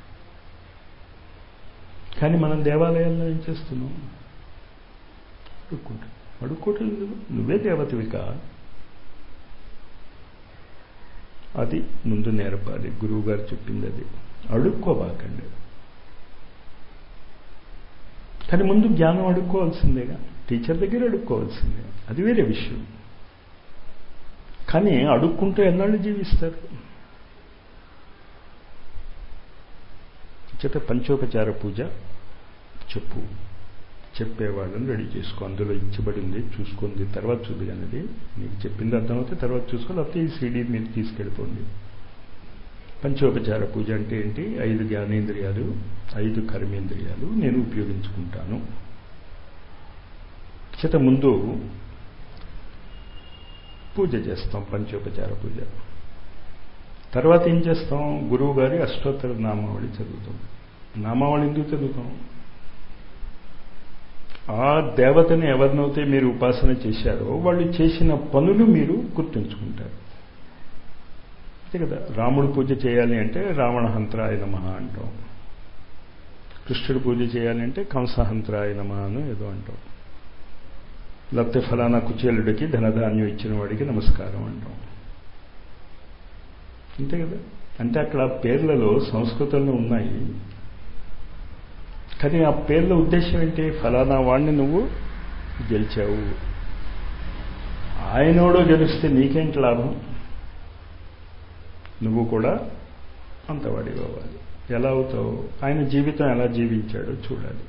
కానీ మనం దేవాలయాల్లో ఏం చేస్తున్నాం అడుక్కుంటాం అడుక్కోవటం నువ్వే దేవతవిక అది ముందు నేర్పాలి గురువు గారు చెప్పింది అది అడుక్కోబాకండి కానీ ముందు జ్ఞానం అడుక్కోవాల్సిందేగా టీచర్ దగ్గర అడుక్కోవాల్సిందే అది వేరే విషయం కానీ అడుక్కుంటూ ఎన్నాళ్ళు జీవిస్తారు చేత పంచోపచార పూజ చెప్పు చెప్పేవాళ్ళని రెడీ చేసుకో అందులో ఇచ్చబడింది చూసుకుంది తర్వాత చూద్దు అనేది నీకు చెప్పింది అర్థమైతే తర్వాత చూసుకో లేకపోతే ఈ సీడీ మీరు తీసుకెళ్ళిపోండి పంచోపచార పూజ అంటే ఏంటి ఐదు జ్ఞానేంద్రియాలు ఐదు కర్మేంద్రియాలు నేను ఉపయోగించుకుంటాను చేత ముందు పూజ చేస్తాం పంచోపచార పూజ తర్వాత ఏం చేస్తాం గురువు గారి అష్టోత్తర నామావళి చదువుతాం నామావళి ఎందుకు చదువుతాం ఆ దేవతని ఎవరినైతే మీరు ఉపాసన చేశారో వాళ్ళు చేసిన పనులు మీరు గుర్తుంచుకుంటారు అంతే కదా రాముడు పూజ చేయాలి అంటే రావణహంత్రాయ నమ అంటాం కృష్ణుడు పూజ చేయాలి అంటే కంసహంత్రాయ నమ అని ఏదో అంటాం లేకపోతే ఫలానా కుచేలుడికి ధనధాన్యం ఇచ్చిన వాడికి నమస్కారం అంటాం అంతే కదా అంటే అక్కడ పేర్లలో సంస్కృతంలో ఉన్నాయి కానీ ఆ పేర్ల ఉద్దేశం ఏంటి ఫలానా వాడిని నువ్వు గెలిచావు ఆయనోడో గెలిస్తే నీకేంటి లాభం నువ్వు కూడా అంతవాడి అవ్వాలి ఎలా అవుతావు ఆయన జీవితం ఎలా జీవించాడో చూడాలి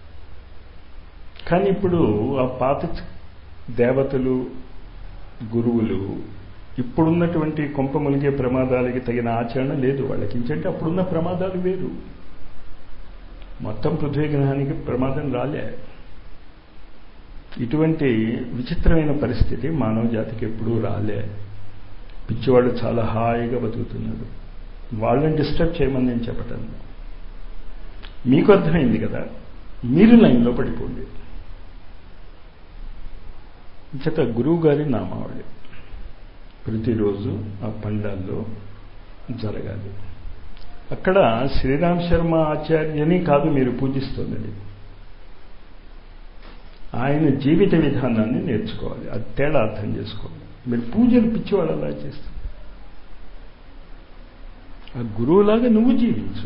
కానీ ఇప్పుడు ఆ పాత దేవతలు గురువులు ఇప్పుడున్నటువంటి కొంప మునిగే ప్రమాదాలకి తగిన ఆచరణ లేదు వాళ్ళకి ఇంకంటే అప్పుడున్న ప్రమాదాలు వేరు మొత్తం పృథ్వీ గ్రహానికి ప్రమాదం రాలే ఇటువంటి విచిత్రమైన పరిస్థితి మానవ జాతికి ఎప్పుడూ రాలే పిచ్చివాళ్ళు చాలా హాయిగా బతుకుతున్నారు వాళ్ళని డిస్టర్బ్ చేయమని నేను చెప్పటం మీకు అర్థమైంది కదా మీరు లైన్లో పడిపోండి చేత గురువు గారి నామావళి ప్రతిరోజు ఆ పండాల్లో జరగాలి అక్కడ శ్రీరామ్ శర్మ ఆచార్యని కాదు మీరు పూజిస్తున్నది ఆయన జీవిత విధానాన్ని నేర్చుకోవాలి అది తేడా అర్థం చేసుకోవాలి మీరు పూజలు పిచ్చివాళ్ళు అలా చేస్తారు ఆ గురువులాగా నువ్వు జీవించు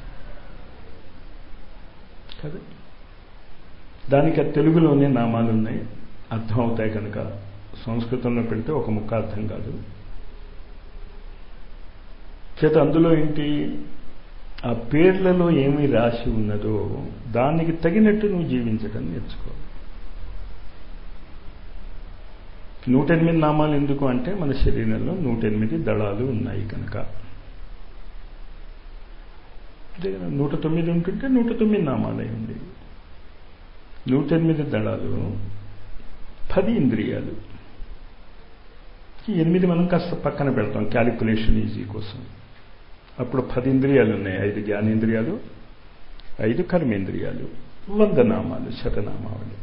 కదా దానికి ఆ తెలుగులోనే నామాలు ఉన్నాయి అర్థం అవుతాయి కనుక సంస్కృతంలో పెడితే ఒక ముక్క అర్థం కాదు చేత అందులో ఏంటి ఆ పేర్లలో ఏమి రాసి ఉన్నదో దానికి తగినట్టు నువ్వు జీవించడం నేర్చుకో నూట ఎనిమిది నామాలు ఎందుకు అంటే మన శరీరంలో నూట ఎనిమిది దళాలు ఉన్నాయి కనుక అంతే కదా నూట తొమ్మిది ఉంటుంటే నూట తొమ్మిది నామాలే ఉంది నూట ఎనిమిది దళాలు పది ఇంద్రియాలు ఈ ఎనిమిది మనం కాస్త పక్కన పెడతాం క్యాలిక్యులేషన్ ఈజీ కోసం అప్పుడు పది ఇంద్రియాలు ఉన్నాయి ఐదు జ్ఞానేంద్రియాలు ఐదు కర్మేంద్రియాలు వంద నామాలు శతనామాలు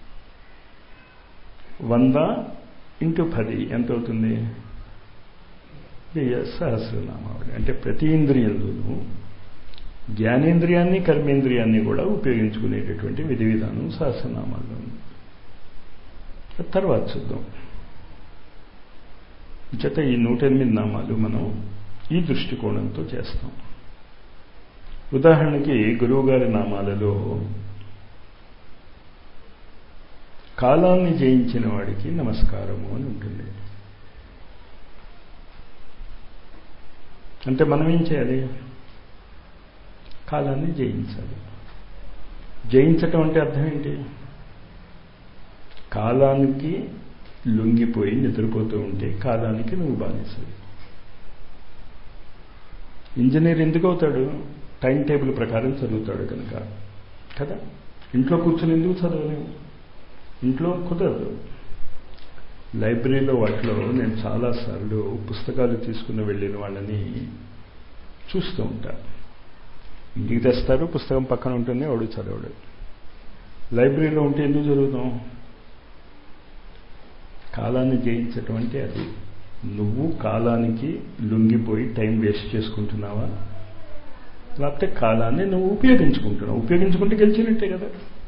వంద ఇంటూ పది ఎంత అవుతుంది వెయ్యి సహస్రనామావళి అంటే ప్రతి ఇంద్రియంలోనూ జ్ఞానేంద్రియాన్ని కర్మేంద్రియాన్ని కూడా ఉపయోగించుకునేటటువంటి విధి విధానం సహస్రనామాల్లో ఉంది తర్వాత చూద్దాం చేత ఈ నూట ఎనిమిది నామాలు మనం ఈ దృష్టికోణంతో చేస్తాం ఉదాహరణకి గురువుగారి నామాలలో కాలాన్ని జయించిన వాడికి నమస్కారము అని ఉంటుంది అంటే మనం ఏం చేయాలి కాలాన్ని జయించాలి జయించటం అంటే అర్థం ఏంటి కాలానికి లొంగిపోయి నిద్రపోతూ ఉంటే కాలానికి నువ్వు బానిసవి ఇంజనీర్ ఎందుకు అవుతాడు టైం టేబుల్ ప్రకారం చదువుతాడు కనుక కదా ఇంట్లో కూర్చొని ఎందుకు చదవలేము ఇంట్లో కుదరదు లైబ్రరీలో వాటిలో నేను చాలాసార్లు పుస్తకాలు తీసుకుని వెళ్ళిన వాళ్ళని చూస్తూ ఉంటా ఇంటికి తెస్తారు పుస్తకం పక్కన ఉంటుంది వాడు చదవడు లైబ్రరీలో ఉంటే ఎందుకు చదువుతాం కాలాన్ని జయించటం అంటే అది నువ్వు కాలానికి లొంగిపోయి టైం వేస్ట్ చేసుకుంటున్నావా లేకపోతే కాలాన్ని నువ్వు ఉపయోగించుకుంటున్నావు ఉపయోగించుకుంటే గెలిచినట్టే కదా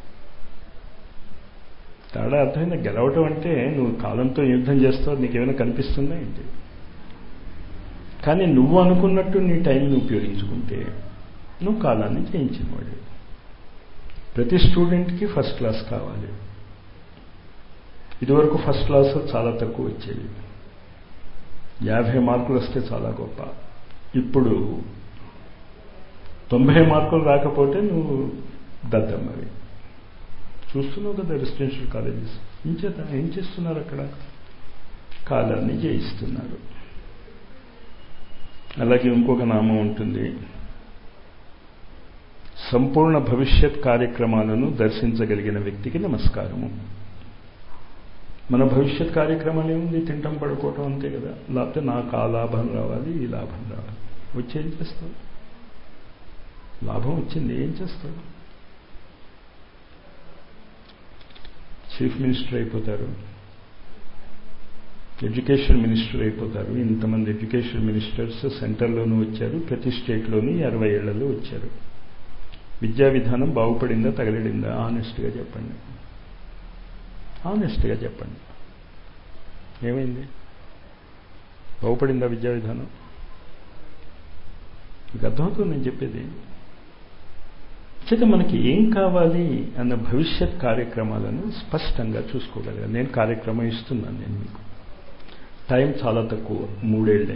తేడా అర్థమైందా గెలవటం అంటే నువ్వు కాలంతో యుద్ధం చేస్తావు నీకేమైనా కనిపిస్తుందా ఏంటి కానీ నువ్వు అనుకున్నట్టు నీ టైంని ఉపయోగించుకుంటే నువ్వు కాలాన్ని జయించినవాడు ప్రతి స్టూడెంట్కి ఫస్ట్ క్లాస్ కావాలి ఇదివరకు ఫస్ట్ క్లాస్ చాలా తక్కువ వచ్చేవి యాభై మార్కులు వస్తే చాలా గొప్ప ఇప్పుడు తొంభై మార్కులు రాకపోతే నువ్వు దద్దమ్మవి చూస్తున్నావు కదా రెసిడెన్షియల్ కాలేజెస్ ఏం చేత ఏం చేస్తున్నారు అక్కడ కాలాన్ని జయిస్తున్నారు అలాగే ఇంకొక నామం ఉంటుంది సంపూర్ణ భవిష్యత్ కార్యక్రమాలను దర్శించగలిగిన వ్యక్తికి నమస్కారము మన భవిష్యత్ కార్యక్రమాలు ఏముంది తింటాం పడుకోవటం అంతే కదా లేకపోతే నాకు ఆ లాభం రావాలి ఈ లాభం రావాలి వచ్చి ఏం చేస్తావు లాభం వచ్చింది ఏం చేస్తావు చీఫ్ మినిస్టర్ అయిపోతారు ఎడ్యుకేషన్ మినిస్టర్ అయిపోతారు ఇంతమంది ఎడ్యుకేషన్ మినిస్టర్స్ సెంటర్లోనూ వచ్చారు ప్రతి స్టేట్లోనూ అరవై ఏళ్లలో వచ్చారు విద్యా విధానం బాగుపడిందా తగలడిందా ఆనెస్ట్గా చెప్పండి ఆనెస్ట్గా చెప్పండి ఏమైంది బాగుపడిందా విద్యా విధానం మీకు అర్థమవుతుంది నేను చెప్పేది చేత మనకి ఏం కావాలి అన్న భవిష్యత్ కార్యక్రమాలను స్పష్టంగా చూసుకోగలిగాను నేను కార్యక్రమం ఇస్తున్నాను నేను మీకు టైం చాలా తక్కువ మూడేళ్లే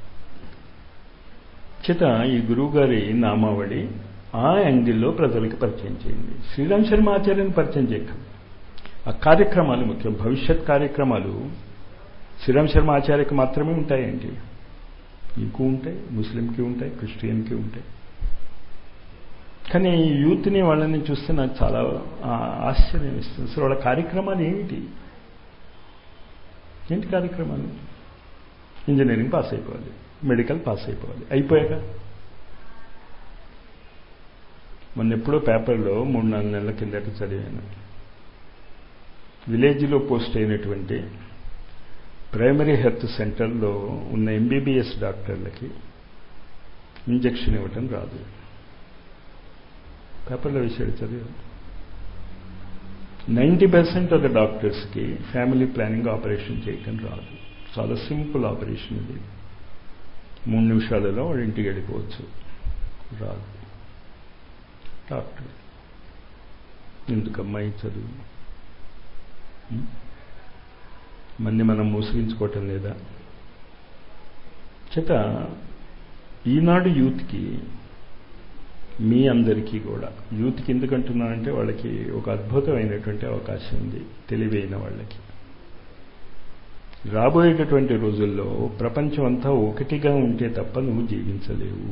చేత ఈ గురువుగారి నామావళి ఆ యాంగిల్లో ప్రజలకు పరిచయం చేయండి శ్రీరామ్ శర్మ ఆచార్యని పరిచయం చేయకండి ఆ కార్యక్రమాలు ముఖ్యం భవిష్యత్ కార్యక్రమాలు శ్రీరామ్ శర్మ ఆచార్యకి మాత్రమే ఉంటాయండి నీకు ఉంటాయి ముస్లింకి ఉంటాయి క్రిస్టియన్కి ఉంటాయి కానీ యూత్ని వాళ్ళని చూస్తే నాకు చాలా ఆశ్చర్యం ఇస్తుంది అసలు వాళ్ళ కార్యక్రమాలు ఏమిటి ఏంటి కార్యక్రమాలు ఇంజనీరింగ్ పాస్ అయిపోవాలి మెడికల్ పాస్ అయిపోవాలి అయిపోయాక మొన్న ఎప్పుడో పేపర్లో మూడు నాలుగు నెలల కిందట చదివాను విలేజ్లో పోస్ట్ అయినటువంటి ప్రైమరీ హెల్త్ సెంటర్లో ఉన్న ఎంబీబీఎస్ డాక్టర్లకి ఇంజక్షన్ ఇవ్వటం రాదు పేపర్లో విషయాలు చదివాను నైంటీ పర్సెంట్ ఆఫ్ ద డాక్టర్స్కి ఫ్యామిలీ ప్లానింగ్ ఆపరేషన్ చేయటం రాదు చాలా సింపుల్ ఆపరేషన్ ఇది మూడు నిమిషాలలో వాడు ఇంటికి వెళ్ళిపోవచ్చు రాదు డాక్టర్ ఎందుకమ్మాయి చదువు మంది మనం మోసగించుకోవటం లేదా చేత ఈనాడు యూత్కి మీ అందరికీ కూడా యూత్కి ఎందుకంటున్నానంటే వాళ్ళకి ఒక అద్భుతమైనటువంటి అవకాశం ఉంది తెలివైన వాళ్ళకి రాబోయేటటువంటి రోజుల్లో ప్రపంచం అంతా ఒకటిగా ఉంటే తప్ప నువ్వు జీవించలేవు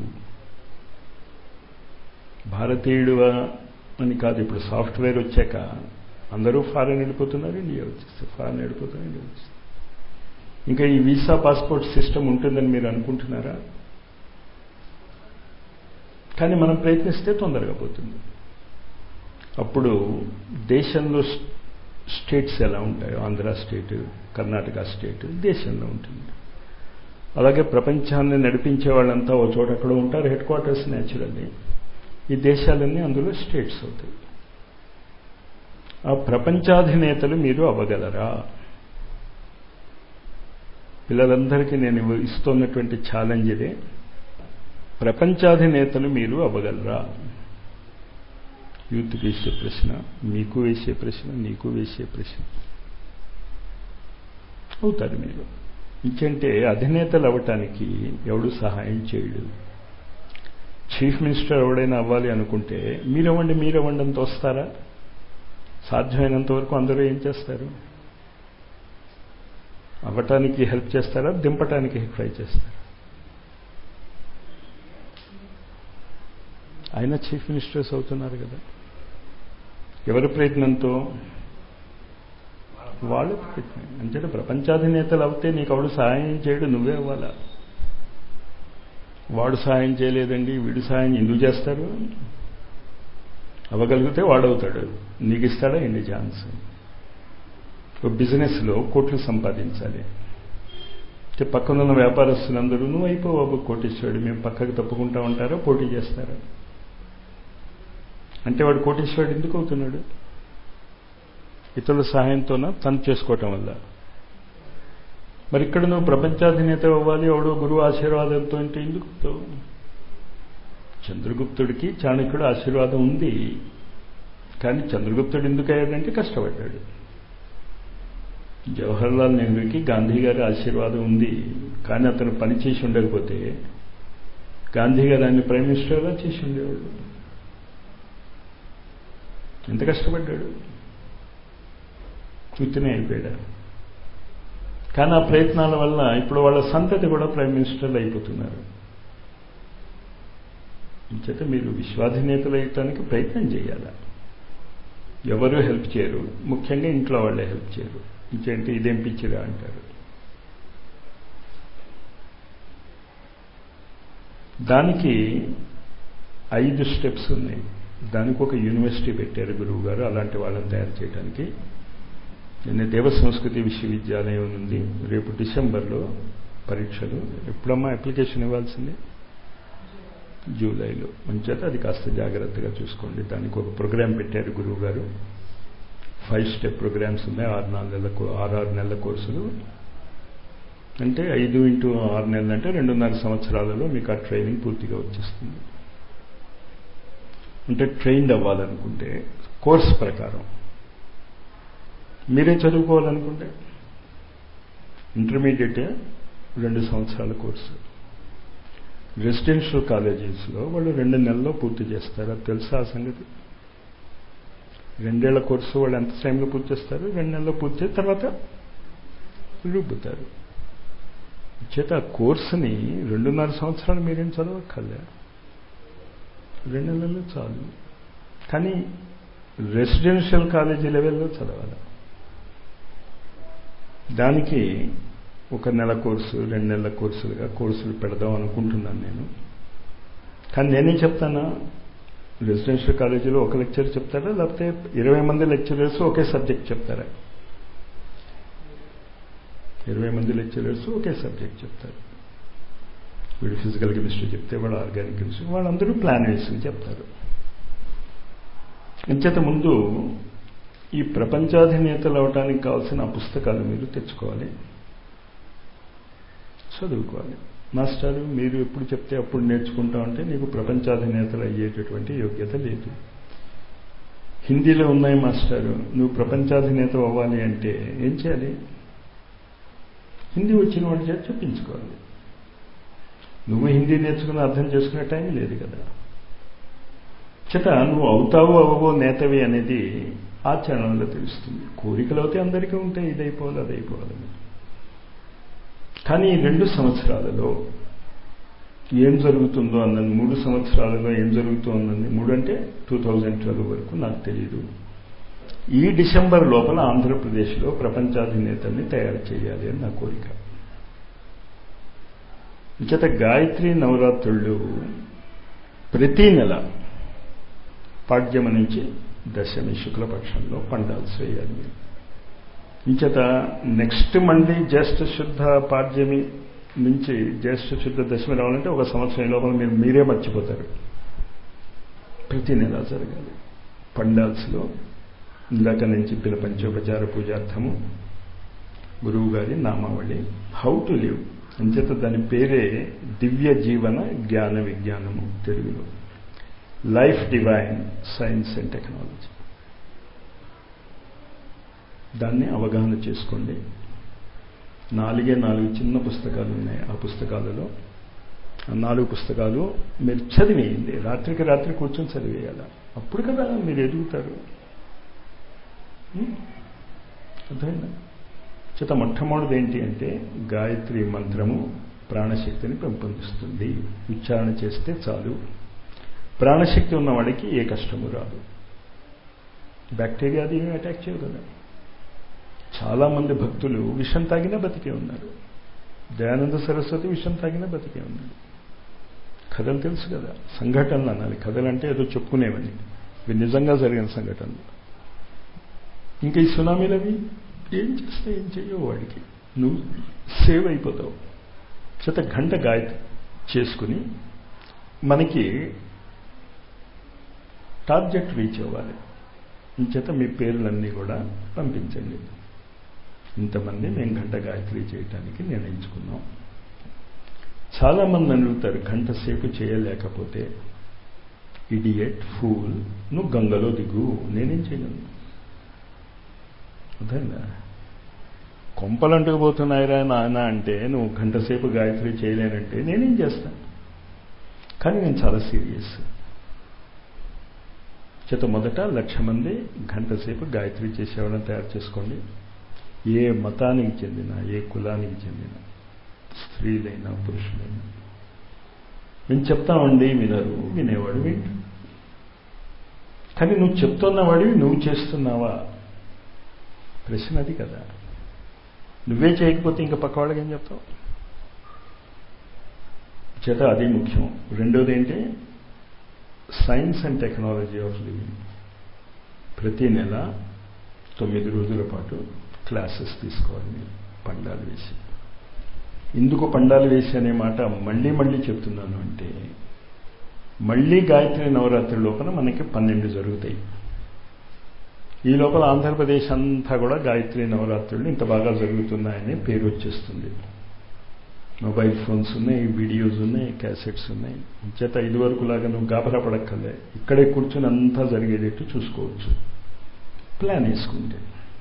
భారతీయుడువా అని కాదు ఇప్పుడు సాఫ్ట్వేర్ వచ్చాక అందరూ ఫారెన్ వెళ్ళిపోతున్నారు ఇండియా వచ్చేస్తే ఫారెన్ వెళ్ళిపోతున్నారు ఇండియా వచ్చేస్తే ఇంకా ఈ వీసా పాస్పోర్ట్ సిస్టమ్ ఉంటుందని మీరు అనుకుంటున్నారా కానీ మనం ప్రయత్నిస్తే తొందరగా పోతుంది అప్పుడు దేశంలో స్టేట్స్ ఎలా ఉంటాయో ఆంధ్ర స్టేట్ కర్ణాటక స్టేట్ దేశంలో ఉంటుంది అలాగే ప్రపంచాన్ని నడిపించే వాళ్ళంతా ఓ చోట అక్కడ ఉంటారు హెడ్ క్వార్టర్స్ న్యాచురల్లీ ఈ దేశాలన్నీ అందులో స్టేట్స్ అవుతాయి ఆ ప్రపంచాధినేతలు మీరు అవ్వగలరా పిల్లలందరికీ నేను ఇస్తున్నటువంటి ఛాలెంజ్ ఇదే ప్రపంచాధినేతలు మీరు అవ్వగలరా యూత్ వేసే ప్రశ్న మీకు వేసే ప్రశ్న నీకు వేసే ప్రశ్న అవుతారు మీరు ఇంకంటే అధినేతలు అవ్వటానికి ఎవడు సహాయం చేయడు చీఫ్ మినిస్టర్ ఎవడైనా అవ్వాలి అనుకుంటే మీరవ్వండి మీరవ్వండి అంత వస్తారా సాధ్యమైనంత వరకు అందరూ ఏం చేస్తారు అవ్వటానికి హెల్ప్ చేస్తారా దింపటానికి ట్రై చేస్తారా ఆయన చీఫ్ మినిస్టర్స్ అవుతున్నారు కదా ఎవరి ప్రయత్నంతో వాళ్ళ ప్రయత్నం అంటే ప్రపంచాధినేతలు అవుతే నీకు ఎవడు సహాయం చేయడు నువ్వే అవ్వాలా వాడు సహాయం చేయలేదండి వీడు సహాయం ఎందుకు చేస్తారు అవ్వగలిగితే వాడవుతాడు నీకు ఇస్తాడా ఏంటి ఛాన్స్ ఒక బిజినెస్లో కోట్లు సంపాదించాలి అంటే పక్కనున్న వ్యాపారస్తులందరూ నువ్వు అయిపో బాబు కోటీశ్వరుడు మేము పక్కకు తప్పుకుంటా ఉంటారా పోటీ చేస్తారా అంటే వాడు కోటీశ్వరుడు ఎందుకు అవుతున్నాడు ఇతరుల సహాయంతోన తను చేసుకోవటం వల్ల మరి ఇక్కడ నువ్వు ప్రపంచాధినేత అవ్వాలి ఎవడో గురువు ఆశీర్వాదంతో అంటే ఎందుకు చంద్రగుప్తుడికి చాణక్యుడు ఆశీర్వాదం ఉంది కానీ చంద్రగుప్తుడు ఎందుకు అయ్యాడంటే కష్టపడ్డాడు జవహర్లాల్ నెహ్రూకి గాంధీ గారి ఆశీర్వాదం ఉంది కానీ అతను పని చేసి ఉండకపోతే గాంధీ గారు ఆయన ప్రైమ్ మినిస్టర్గా చేసి ఉండేవాడు ఎంత కష్టపడ్డాడు ఉత్తినే అయిపోయాడు కానీ ఆ ప్రయత్నాల వల్ల ఇప్పుడు వాళ్ళ సంతతి కూడా ప్రైమ్ మినిస్టర్లు అయిపోతున్నారు చేత మీరు విశ్వాధినేతలు అయ్యటానికి ప్రయత్నం చేయాలి ఎవరు హెల్ప్ చేయరు ముఖ్యంగా ఇంట్లో వాళ్ళే హెల్ప్ చేయరు ఇంకేంటి ఇదేం పిచ్చిరా అంటారు దానికి ఐదు స్టెప్స్ ఉన్నాయి దానికి ఒక యూనివర్సిటీ పెట్టారు గురువు గారు అలాంటి వాళ్ళని తయారు చేయడానికి నిన్న దేవ సంస్కృతి విశ్వవిద్యాలయం ఉంది రేపు డిసెంబర్లో పరీక్షలు ఎప్పుడమ్మా అప్లికేషన్ ఇవ్వాల్సింది జూలైలో మంచేత అది కాస్త జాగ్రత్తగా చూసుకోండి దానికి ఒక ప్రోగ్రాం పెట్టారు గురువు గారు ఫైవ్ స్టెప్ ప్రోగ్రామ్స్ ఉన్నాయి ఆరు నాలుగు నెలల ఆరు ఆరు నెలల కోర్సులు అంటే ఐదు ఇంటూ ఆరు నెలలు అంటే రెండున్నర సంవత్సరాలలో మీకు ఆ ట్రైనింగ్ పూర్తిగా వచ్చేస్తుంది అంటే ట్రైన్డ్ అవ్వాలనుకుంటే కోర్స్ ప్రకారం మీరే చదువుకోవాలనుకుంటే ఇంటర్మీడియట్ రెండు సంవత్సరాల కోర్సు రెసిడెన్షియల్ కాలేజెస్లో వాళ్ళు రెండు నెలల్లో పూర్తి చేస్తారు అది తెలుసా ఆ సంగతి రెండేళ్ల కోర్సు వాళ్ళు ఎంత టైంలో పూర్తి చేస్తారు రెండు నెలల్లో పూర్తి చేసిన తర్వాత రుబ్బుతారు చేత ఆ కోర్సుని రెండున్నర సంవత్సరాలు మీరేం చదవక్కర్లే రెండు నెలల్లో చాలు కానీ రెసిడెన్షియల్ కాలేజీ లెవెల్లో చదవాలి దానికి ఒక నెల కోర్సు రెండు నెలల కోర్సులుగా కోర్సులు పెడదాం అనుకుంటున్నాను నేను కానీ నేనేం చెప్తానా రెసిడెన్షియల్ కాలేజీలో ఒక లెక్చర్ చెప్తారా లేకపోతే ఇరవై మంది లెక్చరర్స్ ఒకే సబ్జెక్ట్ చెప్తారా ఇరవై మంది లెక్చరర్స్ ఒకే సబ్జెక్ట్ చెప్తారు వీడు ఫిజికల్ కెమిస్ట్రీ చెప్తే వాడు ఆర్గానిక్ కెమిస్ట్రీ వాళ్ళందరూ ప్లాన్ వేసుకుని చెప్తారు ఇంచేత ముందు ఈ ప్రపంచాధినేతలు అవడానికి కావాల్సిన ఆ పుస్తకాలు మీరు తెచ్చుకోవాలి చదువుకోవాలి మాస్టారు మీరు ఎప్పుడు చెప్తే అప్పుడు నేర్చుకుంటా ఉంటే నీకు ప్రపంచాధినేతలు అయ్యేటటువంటి యోగ్యత లేదు హిందీలో ఉన్నాయి మాస్టారు నువ్వు ప్రపంచాధినేత అవ్వాలి అంటే ఏం చేయాలి హిందీ వచ్చిన వాడి చేత చెప్పించుకోవాలి నువ్వు హిందీ నేర్చుకుని అర్థం చేసుకునే టైం లేదు కదా చేత నువ్వు అవుతావు అవ్వవో నేతవి అనేది ఆచరణలో తెలుస్తుంది కోరికలు అయితే అందరికీ ఉంటాయి ఇది అయిపోవాలి అది అయిపోవాలని కానీ ఈ రెండు సంవత్సరాలలో ఏం జరుగుతుందో అన్నది మూడు సంవత్సరాలలో ఏం జరుగుతుందో అన్నది మూడు అంటే టూ థౌజండ్ ట్వెల్వ్ వరకు నాకు తెలియదు ఈ డిసెంబర్ లోపల ఆంధ్రప్రదేశ్లో ప్రపంచాధినేతల్ని తయారు చేయాలి అని నా కోరిక ఇంచేత గాయత్రి నవరాత్రులు ప్రతి నెల పాడ్యమ నుంచి దశమి శుక్లపక్షంలో పండాల్సి వేయాలి మీరు ఇంచేత నెక్స్ట్ మళ్ళీ జ్యేష్ఠ శుద్ధ పాడ్యమి నుంచి జ్యేష్ఠ శుద్ధ దశమి రావాలంటే ఒక సంవత్సరం లోపల మీరు మీరే మర్చిపోతారు ప్రతి నెల జరగాలి పండాల్స్లో ఇందాక నుంచి పిల పంచోపచార పూజార్థము గురువు గారి నామావళి హౌ టు లివ్ అంచేత దాని పేరే దివ్య జీవన జ్ఞాన విజ్ఞానము తెలుగులో life divine science and technology దాన్ని అవగాహన చేసుకోండి నాలుగే నాలుగు చిన్న పుస్తకాలు ఉన్నాయి ఆ పుస్తకాలలో ఆ నాలుగు పుస్తకాలు మీరు చదివేయండి రాత్రికి రాత్రి కూర్చొని చదివేయాల అప్పుడు కదా మీరు ఎదుగుతారు అర్థమైందా చేత మొట్టమొదటిది ఏంటి అంటే గాయత్రి మంత్రము ప్రాణశక్తిని పెంపొందిస్తుంది ఉచ్చారణ చేస్తే చాలు ప్రాణశక్తి ఉన్నవాడికి ఏ కష్టము రాదు బ్యాక్టీరియా అది ఏమి అటాక్ చేయదు కదా చాలామంది భక్తులు విషం తాగినా బతికే ఉన్నారు దయానంద సరస్వతి విషం తాగినా బతికే ఉన్నాడు కథలు తెలుసు కదా సంఘటనలు అనాలి కథలు అంటే ఏదో చెప్పుకునేవని ఇవి నిజంగా జరిగిన సంఘటనలు ఇంకా ఈ సునామీలవి ఏం చేస్తే ఏం చెయ్యవు వాడికి నువ్వు సేవ్ అయిపోతావు చేత గంట గాయత్రి చేసుకుని మనకి టార్గెట్ రీచ్ అవ్వాలి ఇంచేత మీ పేర్లన్నీ కూడా పంపించండి ఇంతమంది మేము గంట గాయత్రి చేయటానికి నిర్ణయించుకున్నాం చాలామంది అడుగుతారు గంట సేపు చేయలేకపోతే ఇడియట్ ఫూల్ నువ్వు గంగలో దిగు నేనేం చేయను అర్థమైందా కొంపలంటుకు పోతున్నాయిరా నాయన అంటే నువ్వు గంట సేపు గాయత్రి చేయలేనంటే నేనేం చేస్తాను కానీ నేను చాలా సీరియస్ చేత మొదట లక్ష మంది గంట సేపు గాయత్రి చేసేవాళ్ళని తయారు చేసుకోండి ఏ మతానికి చెందిన ఏ కులానికి చెందిన స్త్రీలైనా పురుషులైనా మేము చెప్తామండి వినరు వినేవాడు వింటు కానీ నువ్వు చెప్తున్నవాడివి నువ్వు చేస్తున్నావా ప్రశ్న అది కదా నువ్వే చేయకపోతే ఇంకా పక్క వాళ్ళకి ఏం చెప్తావు చేత అది ముఖ్యం రెండోది ఏంటి science and technology of living ప్రతి నెల తొమ్మిది రోజుల పాటు క్లాసెస్ తీసుకోవాలి మీరు పండాలు వేసి ఎందుకు పండాలు వేసి అనే మాట మళ్ళీ మళ్ళీ చెప్తున్నాను అంటే మళ్ళీ గాయత్రి నవరాత్రి లోపల మనకి పన్నెండు జరుగుతాయి ఈ లోపల ఆంధ్రప్రదేశ్ అంతా కూడా గాయత్రి నవరాత్రులు ఇంత బాగా జరుగుతున్నాయని పేరు వచ్చేస్తుంది మొబైల్ ఫోన్స్ ఉన్నాయి వీడియోస్ ఉన్నాయి క్యాసెట్స్ ఉన్నాయి చేత ఇదివరకు లాగా నువ్వు గాబరా పడక్కర్లే ఇక్కడే కూర్చొని అంతా జరిగేటట్టు చూసుకోవచ్చు ప్లాన్ వేసుకుంటే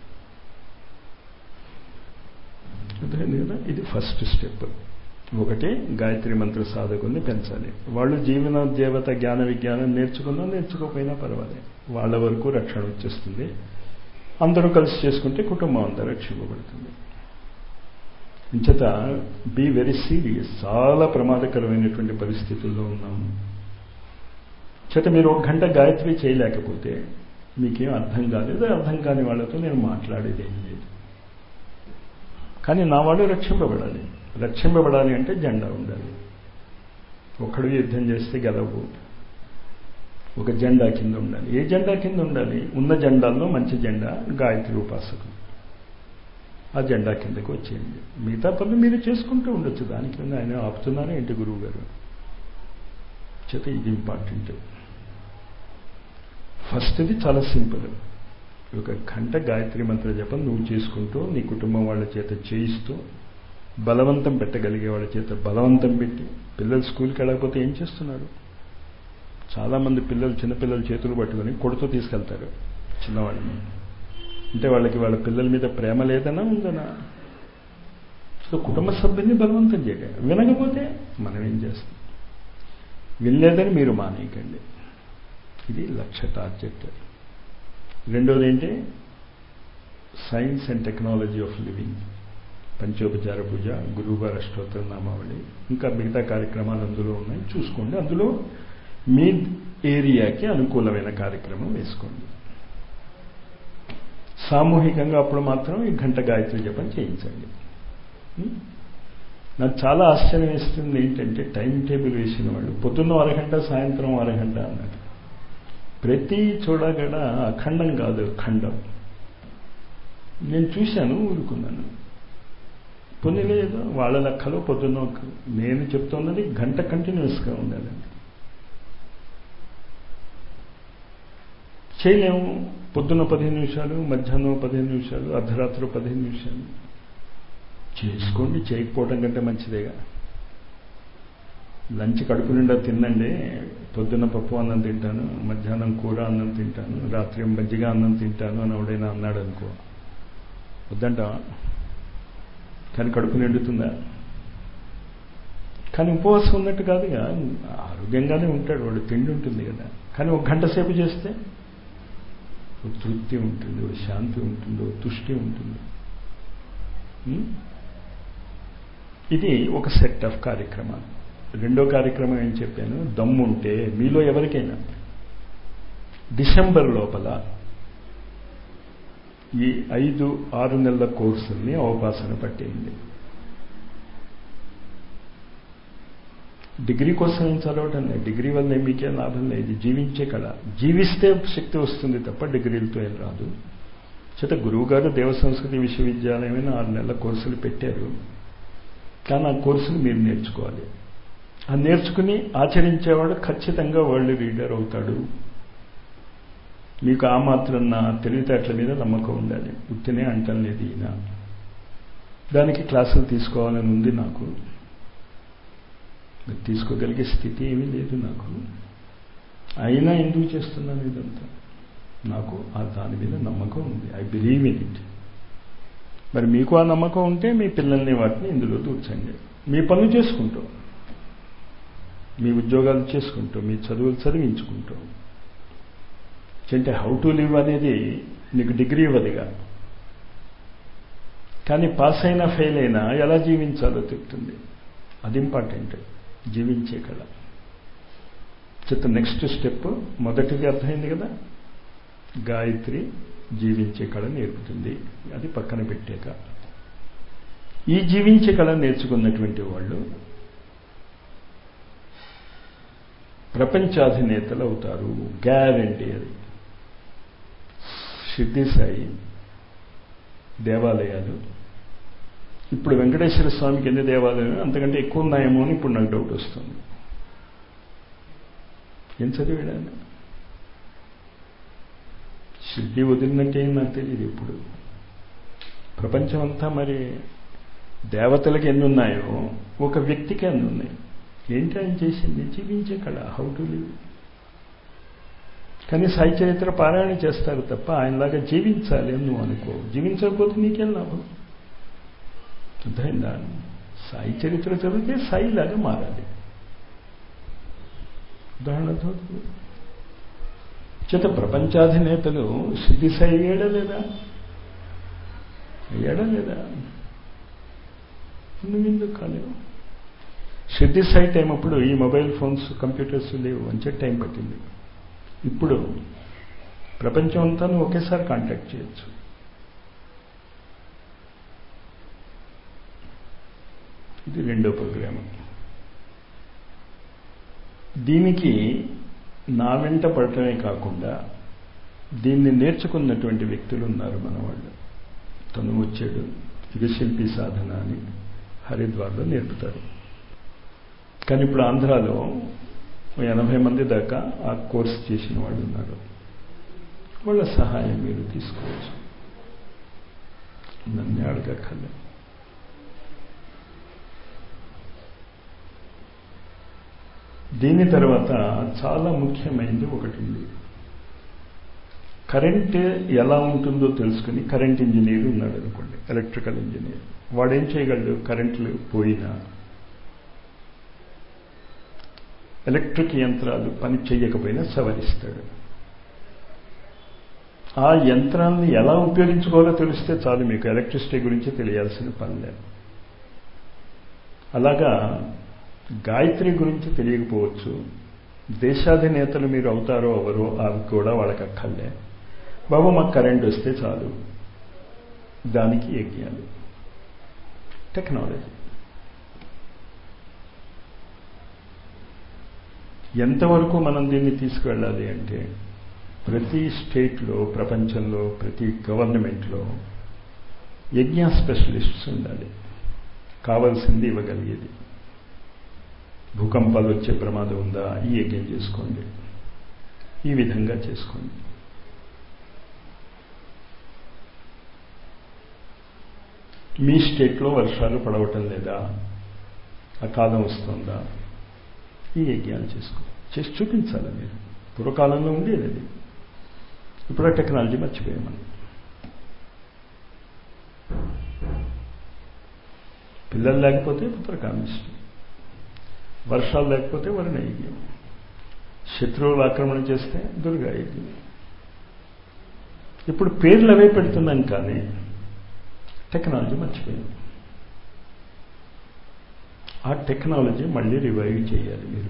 అర్థమైంది కదా ఇది ఫస్ట్ స్టెప్ ఒకటి గాయత్రి మంత్ర సాధకుల్ని పెంచాలి వాళ్ళు జీవన దేవత జ్ఞాన విజ్ఞానం నేర్చుకున్నా నేర్చుకోకపోయినా పర్వాలేదు వాళ్ళ వరకు రక్షణ వచ్చేస్తుంది అందరూ కలిసి చేసుకుంటే కుటుంబం అంతా రక్షింపబడుతుంది ఇంచేత బీ వెరీ సీరియస్ చాలా ప్రమాదకరమైనటువంటి పరిస్థితుల్లో ఉన్నాము చేత మీరు ఒక గంట గాయత్రి చేయలేకపోతే మీకేం అర్థం కాలేదు అర్థం కాని వాళ్ళతో నేను మాట్లాడేది ఏం లేదు కానీ నా వాళ్ళు రక్షింపబడాలి రక్షింపబడాలి అంటే జెండా ఉండాలి ఒక్కడు యుద్ధం చేస్తే గెలవు ఒక జెండా కింద ఉండాలి ఏ జెండా కింద ఉండాలి ఉన్న జెండాల్లో మంచి జెండా గాయత్రి ఉపాసకులు ఆ జెండా కిందకు వచ్చేయండి మిగతా పనులు మీరు చేసుకుంటూ ఉండొచ్చు దానికి ఆయన ఆపుతున్నారా ఏంటి గురువు గారు చేత ఇది ఇంపార్టెంట్ ఫస్ట్ ఇది చాలా సింపుల్ ఒక గంట గాయత్రి మంత్ర జపం నువ్వు చేసుకుంటూ నీ కుటుంబం వాళ్ళ చేత చేయిస్తూ బలవంతం పెట్టగలిగే వాళ్ళ చేత బలవంతం పెట్టి పిల్లలు స్కూల్కి వెళ్ళకపోతే ఏం చేస్తున్నారు చాలామంది పిల్లలు చిన్నపిల్లలు చేతులు పట్టుకొని కొడుతూ తీసుకెళ్తారు చిన్నవాళ్ళని అంటే వాళ్ళకి వాళ్ళ పిల్లల మీద ప్రేమ లేదనా ఉందనా సో కుటుంబ సభ్యుల్ని బలవంతం చేయడం వినకపోతే మనం ఏం చేస్తాం వినలేదని మీరు మానేయకండి ఇది లక్ష్య టార్గెట్ రెండోది ఏంటి science and technology of living పంచోపచార పూజ గురువుగారు అష్టోత్తర నామావళి ఇంకా మిగతా కార్యక్రమాలు అందులో ఉన్నాయి చూసుకోండి అందులో మీ ఏరియాకి అనుకూలమైన కార్యక్రమం వేసుకోండి సామూహికంగా అప్పుడు మాత్రం ఈ గంట గాయత్రి జపం చేయించండి నాకు చాలా ఆశ్చర్యం వేస్తుంది ఏంటంటే టైం టేబుల్ వేసిన వాళ్ళు పొద్దున్న అరగంట సాయంత్రం అరగంట అన్నారు ప్రతి చూడగడ అఖండం కాదు ఖండం నేను చూశాను ఊరుకున్నాను పొంది లేదు వాళ్ళ లెక్కలో పొద్దున్న నేను చెప్తున్నది గంట కంటిన్యూస్గా ఉండాలండి చేయలేము పొద్దున్న పదిహేను నిమిషాలు మధ్యాహ్నం పదిహేను నిమిషాలు అర్ధరాత్రి పదిహేను నిమిషాలు చేసుకోండి చేయకపోవడం కంటే మంచిదేగా లంచ్ కడుపు నిండా తినండి పొద్దున్న పప్పు అన్నం తింటాను మధ్యాహ్నం కూర అన్నం తింటాను రాత్రి మజ్జిగ అన్నం తింటాను అని ఎవడైనా అన్నాడు అనుకో వద్దంటావా కానీ కడుపు నిండుతుందా కానీ ఉపవాసం ఉన్నట్టు కాదుగా ఆరోగ్యంగానే ఉంటాడు వాడు తిండి ఉంటుంది కదా కానీ ఒక గంట సేపు చేస్తే ఒక తృప్తి ఉంటుంది ఒక శాంతి ఉంటుంది ఒక తుష్టి ఉంటుంది ఇది ఒక సెట్ ఆఫ్ కార్యక్రమాలు రెండో కార్యక్రమం ఏం చెప్పాను దమ్ముంటే మీలో ఎవరికైనా డిసెంబర్ లోపల ఈ ఐదు ఆరు నెలల కోర్సుల్ని అవకాశం పట్టేయండి డిగ్రీ కోసం ఏం చదవటం లేదు డిగ్రీ వల్ల మీకే లాభం లేదు జీవించే కళ జీవిస్తే శక్తి వస్తుంది తప్ప డిగ్రీలతో ఏం రాదు చేత గురువుగారు దేవ సంస్కృతి విశ్వవిద్యాలయమైన ఆరు నెలల కోర్సులు పెట్టారు కానీ ఆ కోర్సులు మీరు నేర్చుకోవాలి ఆ నేర్చుకుని ఆచరించేవాడు ఖచ్చితంగా వరల్డ్ రీడర్ అవుతాడు మీకు ఆ మాత్రం నా తెలివితేటల మీద నమ్మకం ఉండాలి ఉత్తినే అంటం లేదు ఈయన దానికి క్లాసులు తీసుకోవాలని ఉంది నాకు తీసుకోగలిగే స్థితి ఏమీ లేదు నాకు అయినా ఎందుకు చేస్తున్నాను ఇదంతా నాకు ఆ దాని మీద నమ్మకం ఉంది ఐ బిలీవ్ ఇన్ ఇట్ మరి మీకు ఆ నమ్మకం ఉంటే మీ పిల్లల్ని వాటిని ఇందులో దూర్చండి మీ పనులు చేసుకుంటూ మీ ఉద్యోగాలు చేసుకుంటూ మీ చదువులు చదివించుకుంటూ అంటే హౌ టు లివ్ అనేది నీకు డిగ్రీ ఇవ్వదుగా కానీ పాస్ అయినా ఫెయిల్ అయినా ఎలా జీవించాలో చెప్తుంది అది ఇంపార్టెంట్ జీవించే కళ చిత్త నెక్స్ట్ స్టెప్ మొదటిది అర్థమైంది కదా గాయత్రి జీవించే కళ నేర్పుతుంది అది పక్కన పెట్టాక ఈ జీవించే కళ నేర్చుకున్నటువంటి వాళ్ళు ప్రపంచాధినేతలు అవుతారు గ్యారంటీ అది సిద్ధి సాయి దేవాలయాలు ఇప్పుడు వెంకటేశ్వర స్వామికి ఎన్ని దేవాలయాలు అంతకంటే ఎక్కువ ఉన్నాయేమో అని ఇప్పుడు నాకు డౌట్ వస్తుంది ఏం చదివాడాను షిడ్డి వదిలినట్టే నాకు తెలియదు ఇప్పుడు ప్రపంచం అంతా మరి దేవతలకు ఎన్ని ఉన్నాయో ఒక వ్యక్తికి ఎన్ని ఉన్నాయి ఏంటి ఆయన చేసింది జీవించే కళ హౌ టు లివ్ కానీ సాయి చరిత్ర పారాయణ చేస్తారు తప్ప ఆయనలాగా జీవించాలి అని నువ్వు అనుకో జీవించకపోతే నీకేం లాభం అర్థమైందా సాయి చరిత్ర చదివితే సాయిలాగా మారాలి ఉదాహరణతో చేత ప్రపంచాధినేతలు సిద్ధి సాయి అయ్యాడా లేదా అయ్యాడా లేదా నువ్వెందుకు కాలేవు సిద్ధి సాయి టైం అప్పుడు ఈ మొబైల్ ఫోన్స్ కంప్యూటర్స్ లేవు అంచే టైం పట్టింది ఇప్పుడు ప్రపంచం అంతా నువ్వు ఒకేసారి కాంటాక్ట్ చేయొచ్చు ఇది రెండో ప్రోగ్రామ్ దీనికి నా వెంట పడటమే కాకుండా దీన్ని నేర్చుకున్నటువంటి వ్యక్తులు ఉన్నారు మన వాళ్ళు తను వచ్చాడు యుగశిల్పి సాధన అని హరిద్వార్లో నేర్పుతారు కానీ ఇప్పుడు ఆంధ్రాలో ఎనభై మంది దాకా ఆ కోర్స్ చేసిన వాళ్ళు ఉన్నారు వాళ్ళ సహాయం మీరు తీసుకోవచ్చు నన్ను అడగక్కర్లే దీని తర్వాత చాలా ముఖ్యమైనది ఒకటి ఉంది కరెంట్ ఎలా ఉంటుందో తెలుసుకుని కరెంట్ ఇంజనీర్ ఉన్నాడు అనుకోండి ఎలక్ట్రికల్ ఇంజనీర్ వాడేం చేయగలడు కరెంట్లు పోయినా ఎలక్ట్రిక్ యంత్రాలు పని చేయకపోయినా సవరిస్తాడు ఆ యంత్రాన్ని ఎలా ఉపయోగించుకోవాలో తెలిస్తే చాలు మీకు ఎలక్ట్రిసిటీ గురించి తెలియాల్సిన పని లేదు అలాగా గాయత్రి గురించి తెలియకపోవచ్చు దేశాధినేతలు మీరు అవుతారో ఎవరో అవి కూడా వాళ్ళకి అక్కర్లే బాబు మాకు కరెంట్ వస్తే చాలు దానికి యజ్ఞాలు టెక్నాలజీ ఎంతవరకు మనం దీన్ని తీసుకువెళ్ళాలి అంటే ప్రతి స్టేట్లో ప్రపంచంలో ప్రతి గవర్నమెంట్లో యజ్ఞ స్పెషలిస్ట్స్ ఉండాలి కావాల్సింది ఇవ్వగలిగేది భూకంపాలు వచ్చే ప్రమాదం ఉందా ఈ యజ్ఞం చేసుకోండి ఈ విధంగా చేసుకోండి మీ స్టేట్లో వర్షాలు పడవటం లేదా అకాలం వస్తుందా ఈ యజ్ఞాలు చేసుకో చేసి చూపించాలి మీరు పూర్వకాలంలో ఉండేది అది ఇప్పుడు ఆ టెక్నాలజీ మర్చిపోయాం మనం పిల్లలు లేకపోతే పుత్రకామిష్టం వర్షాలు లేకపోతే వరుణ యజ్ఞం శత్రువులు ఆక్రమణ చేస్తే దుర్గా యజ్ఞం ఇప్పుడు పేర్లు అవే పెడుతున్నాం కానీ టెక్నాలజీ మర్చిపోయాం ఆ టెక్నాలజీ మళ్ళీ రివైవ్ చేయాలి మీరు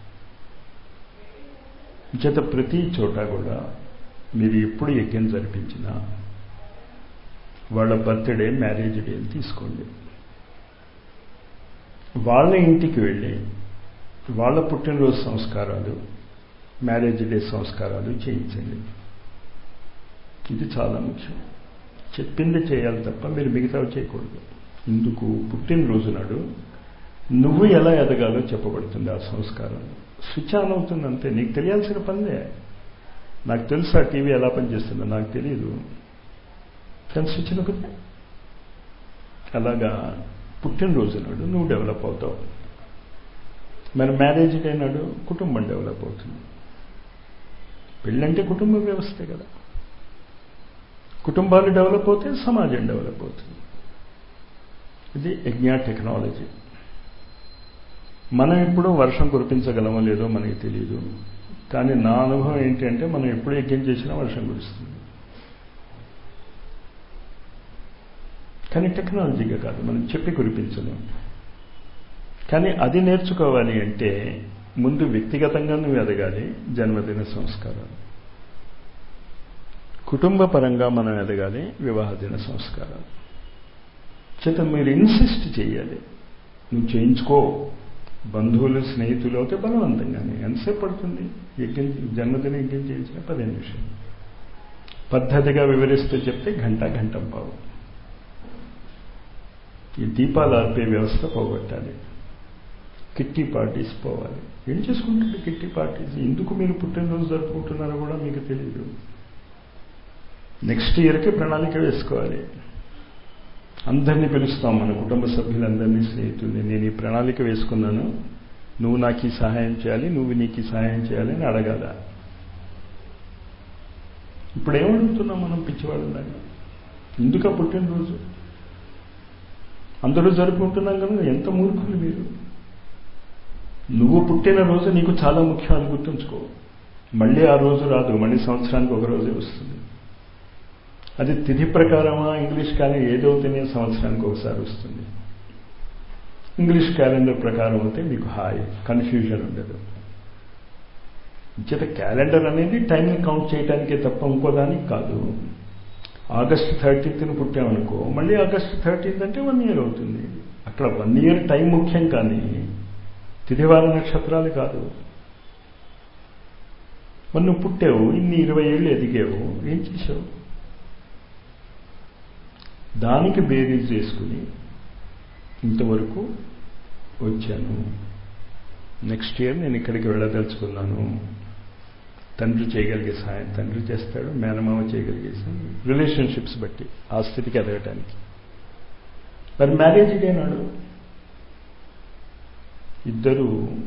చేత ప్రతి చోట కూడా మీరు ఎప్పుడు యజ్ఞం జరిపించినా వాళ్ళ బర్త్డే మ్యారేజ్ డే తీసుకోండి వాళ్ళ ఇంటికి వెళ్ళి వాళ్ళ పుట్టినరోజు సంస్కారాలు మ్యారేజ్ డే సంస్కారాలు చేయించండి ఇది చాలా ముఖ్యం చెప్పింది చేయాలి తప్ప మీరు మిగతావి చేయకూడదు ఇందుకు పుట్టినరోజు నాడు నువ్వు ఎలా ఎదగాలో చెప్పబడుతుంది ఆ సంస్కారం స్విచ్ ఆన్ అవుతుంది అంతే నీకు తెలియాల్సిన పనిదే నాకు తెలుసు ఆ టీవీ ఎలా పనిచేస్తుందో నాకు తెలియదు కానీ స్విచ్ నొక్కితే అలాగా పుట్టినరోజు నాడు నువ్వు డెవలప్ అవుతావు మరి మ్యారేజ్ డే నాడు కుటుంబం డెవలప్ అవుతుంది పెళ్ళంటే కుటుంబ వ్యవస్థే కదా కుటుంబాలు డెవలప్ అవుతే సమాజం డెవలప్ అవుతుంది ఇది యజ్ఞ టెక్నాలజీ మనం ఎప్పుడూ వర్షం కురిపించగలమో లేదో మనకి తెలియదు కానీ నా అనుభవం ఏంటి అంటే మనం ఎప్పుడు యజ్ఞం చేసినా వర్షం కురుస్తుంది కానీ టెక్నాలజీగా కాదు మనం చెప్పి కురిపించలేం కానీ అది నేర్చుకోవాలి అంటే ముందు వ్యక్తిగతంగా నువ్వు ఎదగాలి జన్మదిన సంస్కారాలు కుటుంబ పరంగా మనం ఎదగాలి వివాహ దిన సంస్కారాలు చేత మీరు ఇన్సిస్ట్ చేయాలి నువ్వు చేయించుకో బంధువులు స్నేహితులు అయితే బలవంతంగానే ఎంతసేపు పడుతుంది యజ్ఞం జన్మదిన యజ్ఞం చేయించిన పదిహేను నిమిషాలు పద్ధతిగా వివరిస్తూ చెప్తే గంట గంట పావు ఈ దీపాలు ఆర్పే వ్యవస్థ పోగొట్టాలి కిట్టి పార్టీస్ పోవాలి ఏం చేసుకుంటుంది కిట్టి పార్టీస్ ఎందుకు మీరు పుట్టినరోజు జరుపుకుంటున్నారో కూడా మీకు తెలియదు నెక్స్ట్ ఇయర్కి ప్రణాళిక వేసుకోవాలి అందరినీ పిలుస్తాం మన కుటుంబ సభ్యులందరినీ స్నేహితుల్ని నేను ఈ ప్రణాళిక వేసుకున్నాను నువ్వు నాకు ఈ సహాయం చేయాలి నువ్వు నీకు ఈ సహాయం చేయాలి అని అడగాల ఇప్పుడు ఏమడుగుతున్నాం మనం పిచ్చివాళ్ళలాగా ఎందుక పుట్టినరోజు అందరూ జరుపుకుంటున్నాం కనుక ఎంత మూర్ఖులు మీరు నువ్వు పుట్టిన రోజు నీకు చాలా ముఖ్యం అని గుర్తుంచుకో మళ్ళీ ఆ రోజు రాదు మళ్ళీ సంవత్సరానికి ఒక రోజే వస్తుంది అది తిథి ప్రకారమా ఇంగ్లీష్ క్యాలెండర్ ఏదవుతేనే సంవత్సరానికి ఒకసారి వస్తుంది ఇంగ్లీష్ క్యాలెండర్ ప్రకారం అయితే మీకు హాయ్ కన్ఫ్యూజన్ ఉండదు చేత క్యాలెండర్ అనేది టైంని కౌంట్ చేయడానికే తప్ప ఇంకోదానికి కాదు ఆగస్ట్ థర్టీన్త్ని పుట్టామనుకో మళ్ళీ ఆగస్ట్ థర్టీన్త్ అంటే వన్ ఇయర్ అవుతుంది అక్కడ వన్ ఇయర్ టైం ముఖ్యం కానీ తిథివార నక్షత్రాలు కాదు మరి నువ్వు పుట్టావు ఇన్ని ఇరవై ఏళ్ళు ఎదిగావు ఏం చేసావు దానికి బేరీజ్ చేసుకుని ఇంతవరకు వచ్చాను నెక్స్ట్ ఇయర్ నేను ఇక్కడికి వెళ్ళదలుచుకున్నాను తండ్రి చేయగలిగే సహాయం తండ్రి చేస్తాడు మేనమామ చేయగలిగే సహాయం రిలేషన్షిప్స్ బట్టి ఆ స్థితికి ఎదగటానికి మరి మ్యారేజ్ ఇదేనాడు ఇద్దరు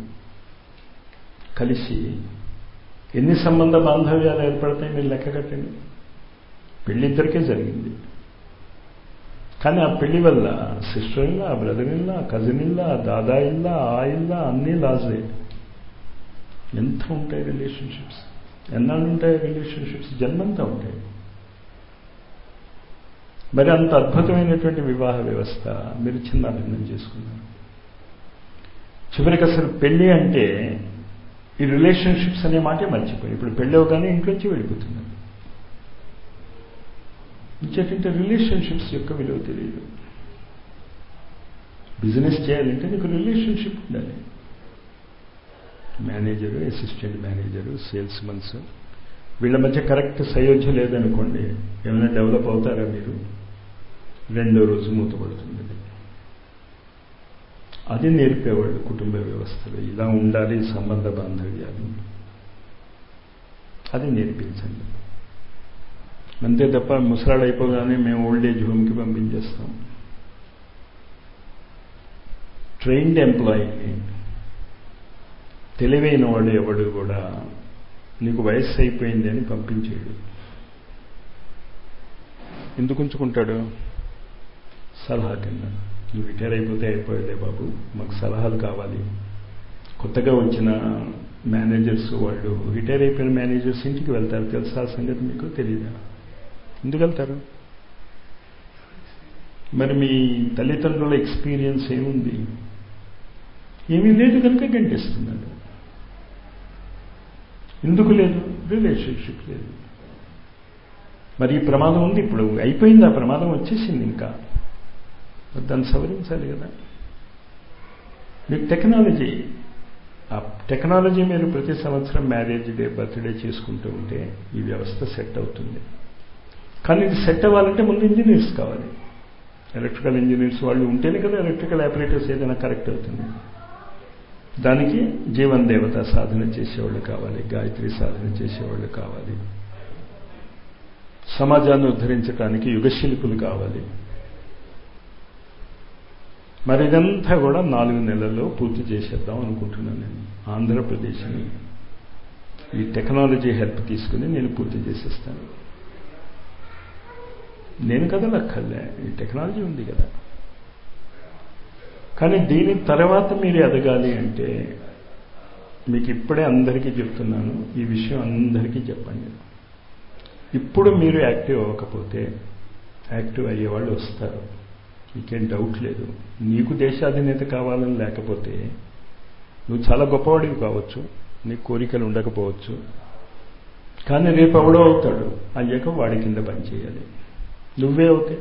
కలిసి ఎన్ని సంబంధ బాంధవ్యాలు ఏర్పడతాయి మీరు లెక్క కట్టండి పెళ్ళిద్దరికే జరిగింది కానీ ఆ పెళ్లి వల్ల సిస్టర్ ఇల్లా బ్రదర్ ఇల్లా కజిన్ ఇల్లా దాదా ఇల్లా ఆ ఇల్లా అన్నీ లాజే ఎంత ఉంటాయి రిలేషన్షిప్స్ ఎన్నాళ్ళు ఉంటాయి రిలేషన్షిప్స్ జన్మంతా ఉంటాయి మరి అంత అద్భుతమైనటువంటి వివాహ వ్యవస్థ మీరు చిన్నాభిన్నం చేసుకున్నారు చివరికి అసలు పెళ్ళి అంటే ఈ రిలేషన్షిప్స్ అనే మాటే మర్చిపోయి ఇప్పుడు పెళ్ళి అవగానే ఇంట్లోంచి వెళ్ళిపోతున్నారు ఇంకేంటంటే రిలేషన్షిప్స్ యొక్క విలువ తెలియదు బిజినెస్ చేయాలంటే నీకు రిలేషన్షిప్ ఉండాలి manager assistant manager salesmans వీళ్ళ మధ్య కరెక్ట్ సయోధ్య లేదనుకోండి ఏమైనా డెవలప్ అవుతారా మీరు రెండో రోజు మూతపడుతుంది అది నేర్పేవాళ్ళు కుటుంబ వ్యవస్థలో ఇలా ఉండాలి సంబంధ బాంధవ్యాలు అది నేర్పించండి అంతే తప్ప ముసలాడు అయిపోగానే మేము ఓల్డ్ ఏజ్ హోమ్కి పంపించేస్తాం ట్రైన్డ్ ఎంప్లాయీని తెలివైన వాడు ఎవడు కూడా నీకు వయస్సు అయిపోయింది అని పంపించేడు ఎందుకు ఉంచుకుంటాడు సలహా కింద నువ్వు రిటైర్ అయిపోతే అయిపోయాడే బాబు మాకు సలహాలు కావాలి కొత్తగా వచ్చిన మేనేజర్స్ వాళ్ళు రిటైర్ అయిపోయిన మేనేజర్స్ ఇంటికి వెళ్తారు తెలుసా ఆ సంగతి మీకు తెలియదా ఎందుకు వెళ్తారు మరి మీ తల్లిదండ్రుల ఎక్స్పీరియన్స్ ఏముంది ఏమీ లేదు కనుక గంటేస్తున్నాడు ఎందుకు లేదు రిలేషన్షిప్ లేదు మరి ఈ ప్రమాదం ఉంది ఇప్పుడు అయిపోయింది ఆ ప్రమాదం వచ్చేసింది ఇంకా దాన్ని సవరించాలి కదా మీకు టెక్నాలజీ ఆ టెక్నాలజీ మీరు ప్రతి సంవత్సరం మ్యారేజ్ డే బర్త్డే చేసుకుంటూ ఉంటే ఈ వ్యవస్థ సెట్ అవుతుంది కానీ ఇది సెట్ అవ్వాలంటే ముందు ఇంజనీర్స్ కావాలి ఎలక్ట్రికల్ ఇంజనీర్స్ వాళ్ళు ఉంటేనే కదా ఎలక్ట్రికల్ ఆపరేటర్స్ ఏదైనా కరెక్ట్ అవుతుంది దానికి జీవన్ దేవత సాధన చేసేవాళ్ళు కావాలి గాయత్రి సాధన చేసేవాళ్ళు కావాలి సమాజాన్ని ఉద్ధరించడానికి యుగశిల్పులు కావాలి మరి ఇదంతా కూడా నాలుగు నెలల్లో పూర్తి చేసేద్దాం అనుకుంటున్నాను నేను ఆంధ్రప్రదేశ్ని ఈ టెక్నాలజీ హెల్ప్ తీసుకుని నేను పూర్తి చేసేస్తాను నేను కదలక్కర్లే ఈ టెక్నాలజీ ఉంది కదా కానీ దీని తర్వాత మీరు ఎదగాలి అంటే మీకు ఇప్పుడే అందరికీ చెప్తున్నాను ఈ విషయం అందరికీ చెప్పండి ఇప్పుడు మీరు యాక్టివ్ అవ్వకపోతే యాక్టివ్ అయ్యేవాళ్ళు వస్తారు మీకేం డౌట్ లేదు నీకు దేశాధినేత కావాలని లేకపోతే నువ్వు చాలా గొప్పవాడివి కావచ్చు నీకు కోరికలు ఉండకపోవచ్చు కానీ రేపు ఎవడో అవుతాడు అయ్యాక వాడి కింద పనిచేయాలి నువ్వే అవుతే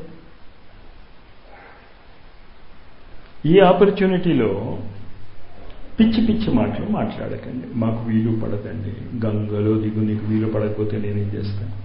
ఈ ఆపర్చునిటీలో పిచ్చి పిచ్చి మాటలు మాట్లాడకండి మాకు వీలు పడదండి గంగలో దిగు నీకు వీలు పడకపోతే నేనేం చేస్తాను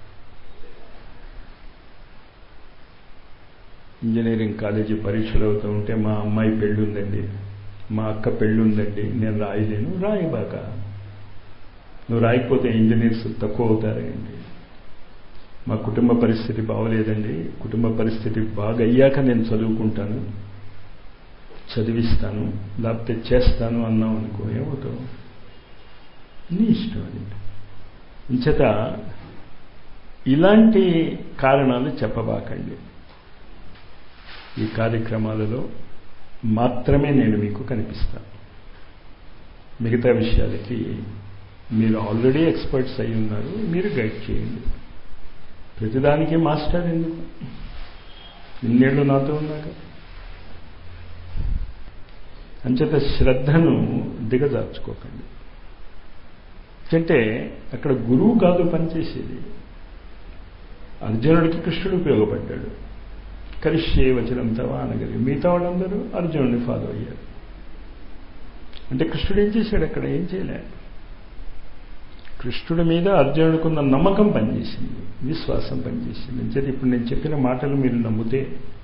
ఇంజనీరింగ్ కాలేజీ పరీక్షలు అవుతూ ఉంటే మా అమ్మాయి పెళ్ళి ఉందండి మా అక్క పెళ్ళి ఉందండి నేను రాయలేను రాయబాక నువ్వు రాయకపోతే ఇంజనీర్స్ తక్కువ అవుతారండి మా కుటుంబ పరిస్థితి బాగోలేదండి కుటుంబ పరిస్థితి బాగా అయ్యాక నేను చదువుకుంటాను చదివిస్తాను లేకపోతే చేస్తాను అన్నాం అనుకో ఏమవుతావు నీ ఇష్టం అది ఇంచేత ఇలాంటి కారణాలు చెప్పబాకండి ఈ కార్యక్రమాలలో మాత్రమే నేను మీకు కనిపిస్తాను మిగతా విషయాలకి మీరు ఆల్రెడీ ఎక్స్పర్ట్స్ అయి ఉన్నారు మీరు గైడ్ చేయండి ప్రతిదానికి మాస్టర్ ఎందుకు ఇన్నేళ్ళు నాతో ఉన్నాక అంచేత శ్రద్ధను దిగజార్చుకోకండి అంటే అక్కడ గురువు కాదు పనిచేసేది అర్జునుడికి కృష్ణుడు ఉపయోగపడ్డాడు కరిష్యే వచనం తవా అనగలి మిగతా వాళ్ళందరూ అర్జునుడిని ఫాలో అయ్యారు అంటే కృష్ణుడు ఏం చేశాడు అక్కడ ఏం చేయలే కృష్ణుడి మీద అర్జునుడికున్న నమ్మకం పనిచేసింది విశ్వాసం పనిచేసింది అంచేది ఇప్పుడు నేను చెప్పిన మాటలు మీరు నమ్మితే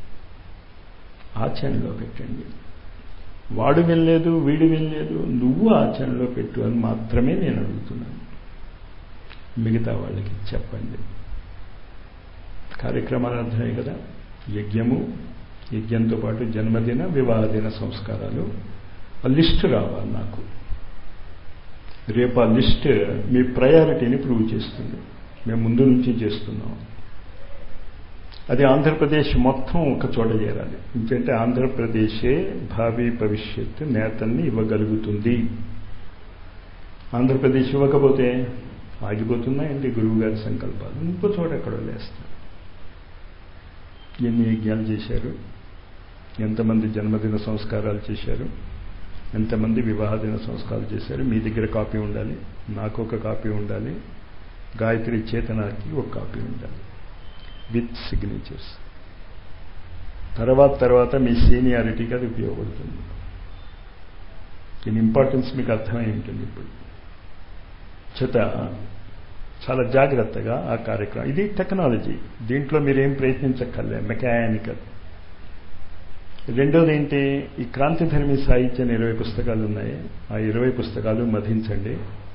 ఆచరణలో పెట్టండి వాడు వెళ్ళలేదు వీడు వెళ్ళలేదు నువ్వు ఆచరణలో పెట్టు అని మాత్రమే నేను అడుగుతున్నాను మిగతా వాళ్ళకి చెప్పండి కార్యక్రమాలు అర్థమే కదా యజ్ఞము యజ్ఞంతో పాటు జన్మదిన వివాహదిన సంస్కారాలు ఆ లిస్ట్ రావాలి నాకు రేపు ఆ లిస్ట్ మీ ప్రయారిటీని ప్రూవ్ చేస్తుంది మేము ముందు నుంచి చేస్తున్నాం అది ఆంధ్రప్రదేశ్ మొత్తం ఒక చోట చేరాలి ఎందుకంటే ఆంధ్రప్రదేశే భావి భవిష్యత్తు నేతల్ని ఇవ్వగలుగుతుంది ఆంధ్రప్రదేశ్ ఇవ్వకపోతే ఆగిపోతున్నాయండి గురువు గారి సంకల్పాలు ఇంకో చోట ఎక్కడో లేస్తారు ఎన్ని యజ్ఞాలు చేశారు ఎంతమంది జన్మదిన సంస్కారాలు చేశారు ఎంతమంది వివాహ దిన సంస్కారాలు చేశారు మీ దగ్గర కాపీ ఉండాలి నాకు ఒక కాపీ ఉండాలి గాయత్రి చేతనాకి ఒక కాపీ ఉండాలి విత్ సిగ్నేచర్స్ తర్వాత తర్వాత మీ సీనియారిటీకి అది ఉపయోగపడుతుంది దీని ఇంపార్టెన్స్ మీకు అర్థమై ఉంటుంది ఇప్పుడు చేత చాలా జాగ్రత్తగా ఆ కార్యక్రమం ఇది టెక్నాలజీ దీంట్లో మీరేం ప్రయత్నించక్కర్లే మెకానికల్ రెండోది ఏంటి ఈ క్రాంతిధర్మి సాహిత్యం ఇరవై పుస్తకాలు ఉన్నాయి ఆ ఇరవై పుస్తకాలు మధించండి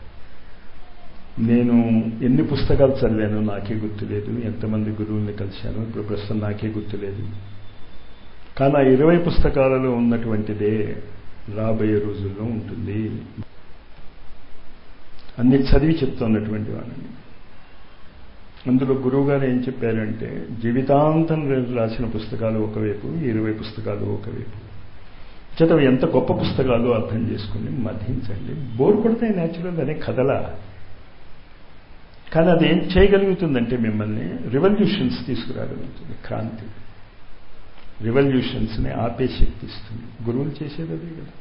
నేను ఎన్ని పుస్తకాలు చదివాను నాకే గుర్తులేదు ఎంతమంది గురువుల్ని కలిశాను ఇప్పుడు ప్రస్తుతం నాకే గుర్తులేదు కానీ ఆ ఇరవై పుస్తకాలలో ఉన్నటువంటిదే రాబోయే రోజుల్లో ఉంటుంది అన్ని చదివి చెప్తున్నటువంటి వాళ్ళని అందులో గురువు గారు ఏం చెప్పారంటే జీవితాంతం రాసిన పుస్తకాలు ఒకవైపు ఇరవై పుస్తకాలు ఒకవైపు చేత ఎంత గొప్ప పుస్తకాలు అర్థం చేసుకుని మధించండి బోర్ కొడతాయి న్యాచురల్ అనే కథలా కానీ అది ఏం చేయగలుగుతుందంటే మిమ్మల్ని రివల్యూషన్స్ తీసుకురాగలుగుతుంది క్రాంతి రివల్యూషన్స్ని ఆపే శక్తి ఇస్తుంది గురువులు చేసేది అదే కదా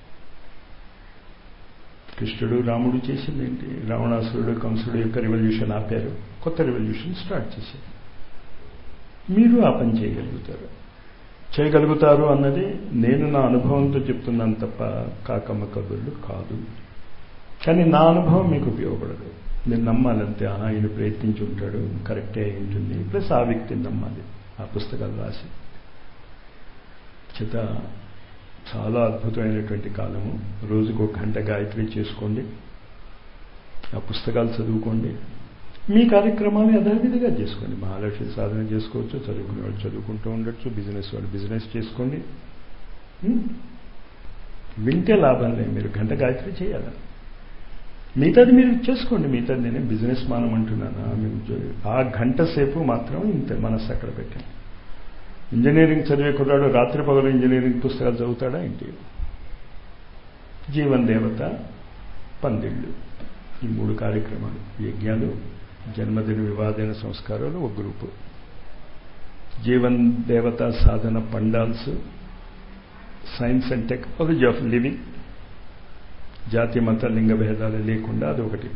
కృష్ణుడు రాముడు చేసింది ఏంటి రావణాసురుడు కంసుడు యొక్క రివల్యూషన్ ఆపారు కొత్త రివల్యూషన్ స్టార్ట్ చేశారు మీరు ఆ పని చేయగలుగుతారు చేయగలుగుతారు అన్నది నేను నా అనుభవంతో చెప్తున్నాను తప్ప కాకమ్మ కబుర్లు కాదు కానీ నా అనుభవం మీకు ఉపయోగపడదు మీరు నమ్మాలంతే ఆయన ప్రయత్నించి ఉంటాడు కరెక్టే అయి ఉంటుంది ప్లస్ ఆ వ్యక్తిని నమ్మాలి ఆ పుస్తకాలు రాసి చేత చాలా అద్భుతమైనటువంటి కాలము రోజుకు ఒక గంట గాయత్రి చేసుకోండి ఆ పుస్తకాలు చదువుకోండి మీ కార్యక్రమాలు యథావిధిగా చేసుకోండి మహాలక్ష్మి సాధన చేసుకోవచ్చు చదువుకునే వాళ్ళు చదువుకుంటూ ఉండొచ్చు బిజినెస్ వాళ్ళు బిజినెస్ చేసుకోండి వింటే లాభం లేదు మీరు గంట గాయత్రి చేయాలి మిగతాది మీరు చేసుకోండి మిగతాది నేనే బిజినెస్ మానమంటున్నాను మేము ఆ గంట సేపు మాత్రం ఇంత మనస్సు అక్కడ పెట్టండి ఇంజనీరింగ్ చదివే కుర్రాడు రాత్రి పగలు ఇంజనీరింగ్ పుస్తకాలు చదువుతాడా ఏంటి జీవన్ దేవత పందిళ్ళు ఈ మూడు కార్యక్రమాలు యజ్ఞాలు జన్మదిన వివాదైన సంస్కారాలు ఒక గ్రూపు జీవన్ దేవత సాధన pandals science and technology of living జాతి మత లింగ భేదాలు లేకుండా అదొకటి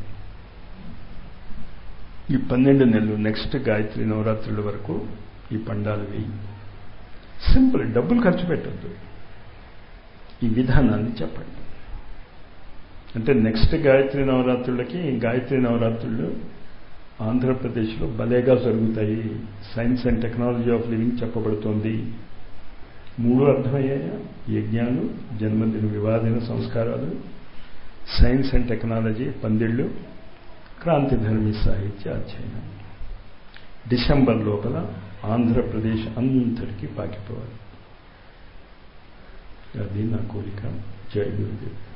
ఈ పన్నెండు నెలలు నెక్స్ట్ గాయత్రి నవరాత్రుల వరకు ఈ పండాలు వేయి సింపుల్ డబ్బులు ఖర్చు పెట్టద్దు ఈ విధానాన్ని చెప్పండి అంటే నెక్స్ట్ గాయత్రి నవరాత్రులకి గాయత్రి నవరాత్రులు ఆంధ్రప్రదేశ్లో భలేగా జరుగుతాయి science and technology of living చెప్పబడుతోంది మూడు అర్థమయ్యాయా యజ్ఞాలు జన్మదిన వివాదిన సంస్కారాలు సైన్స్ అండ్ టెక్నాలజీ పందిళ్ళు క్రాంతిధర్మి సాహిత్య అధ్యయనం డిసెంబర్ లోపల ఆంధ్రప్రదేశ్ అంతటికీ పాకిపోవాలి అది నా కోరిక జై గురుదేవ్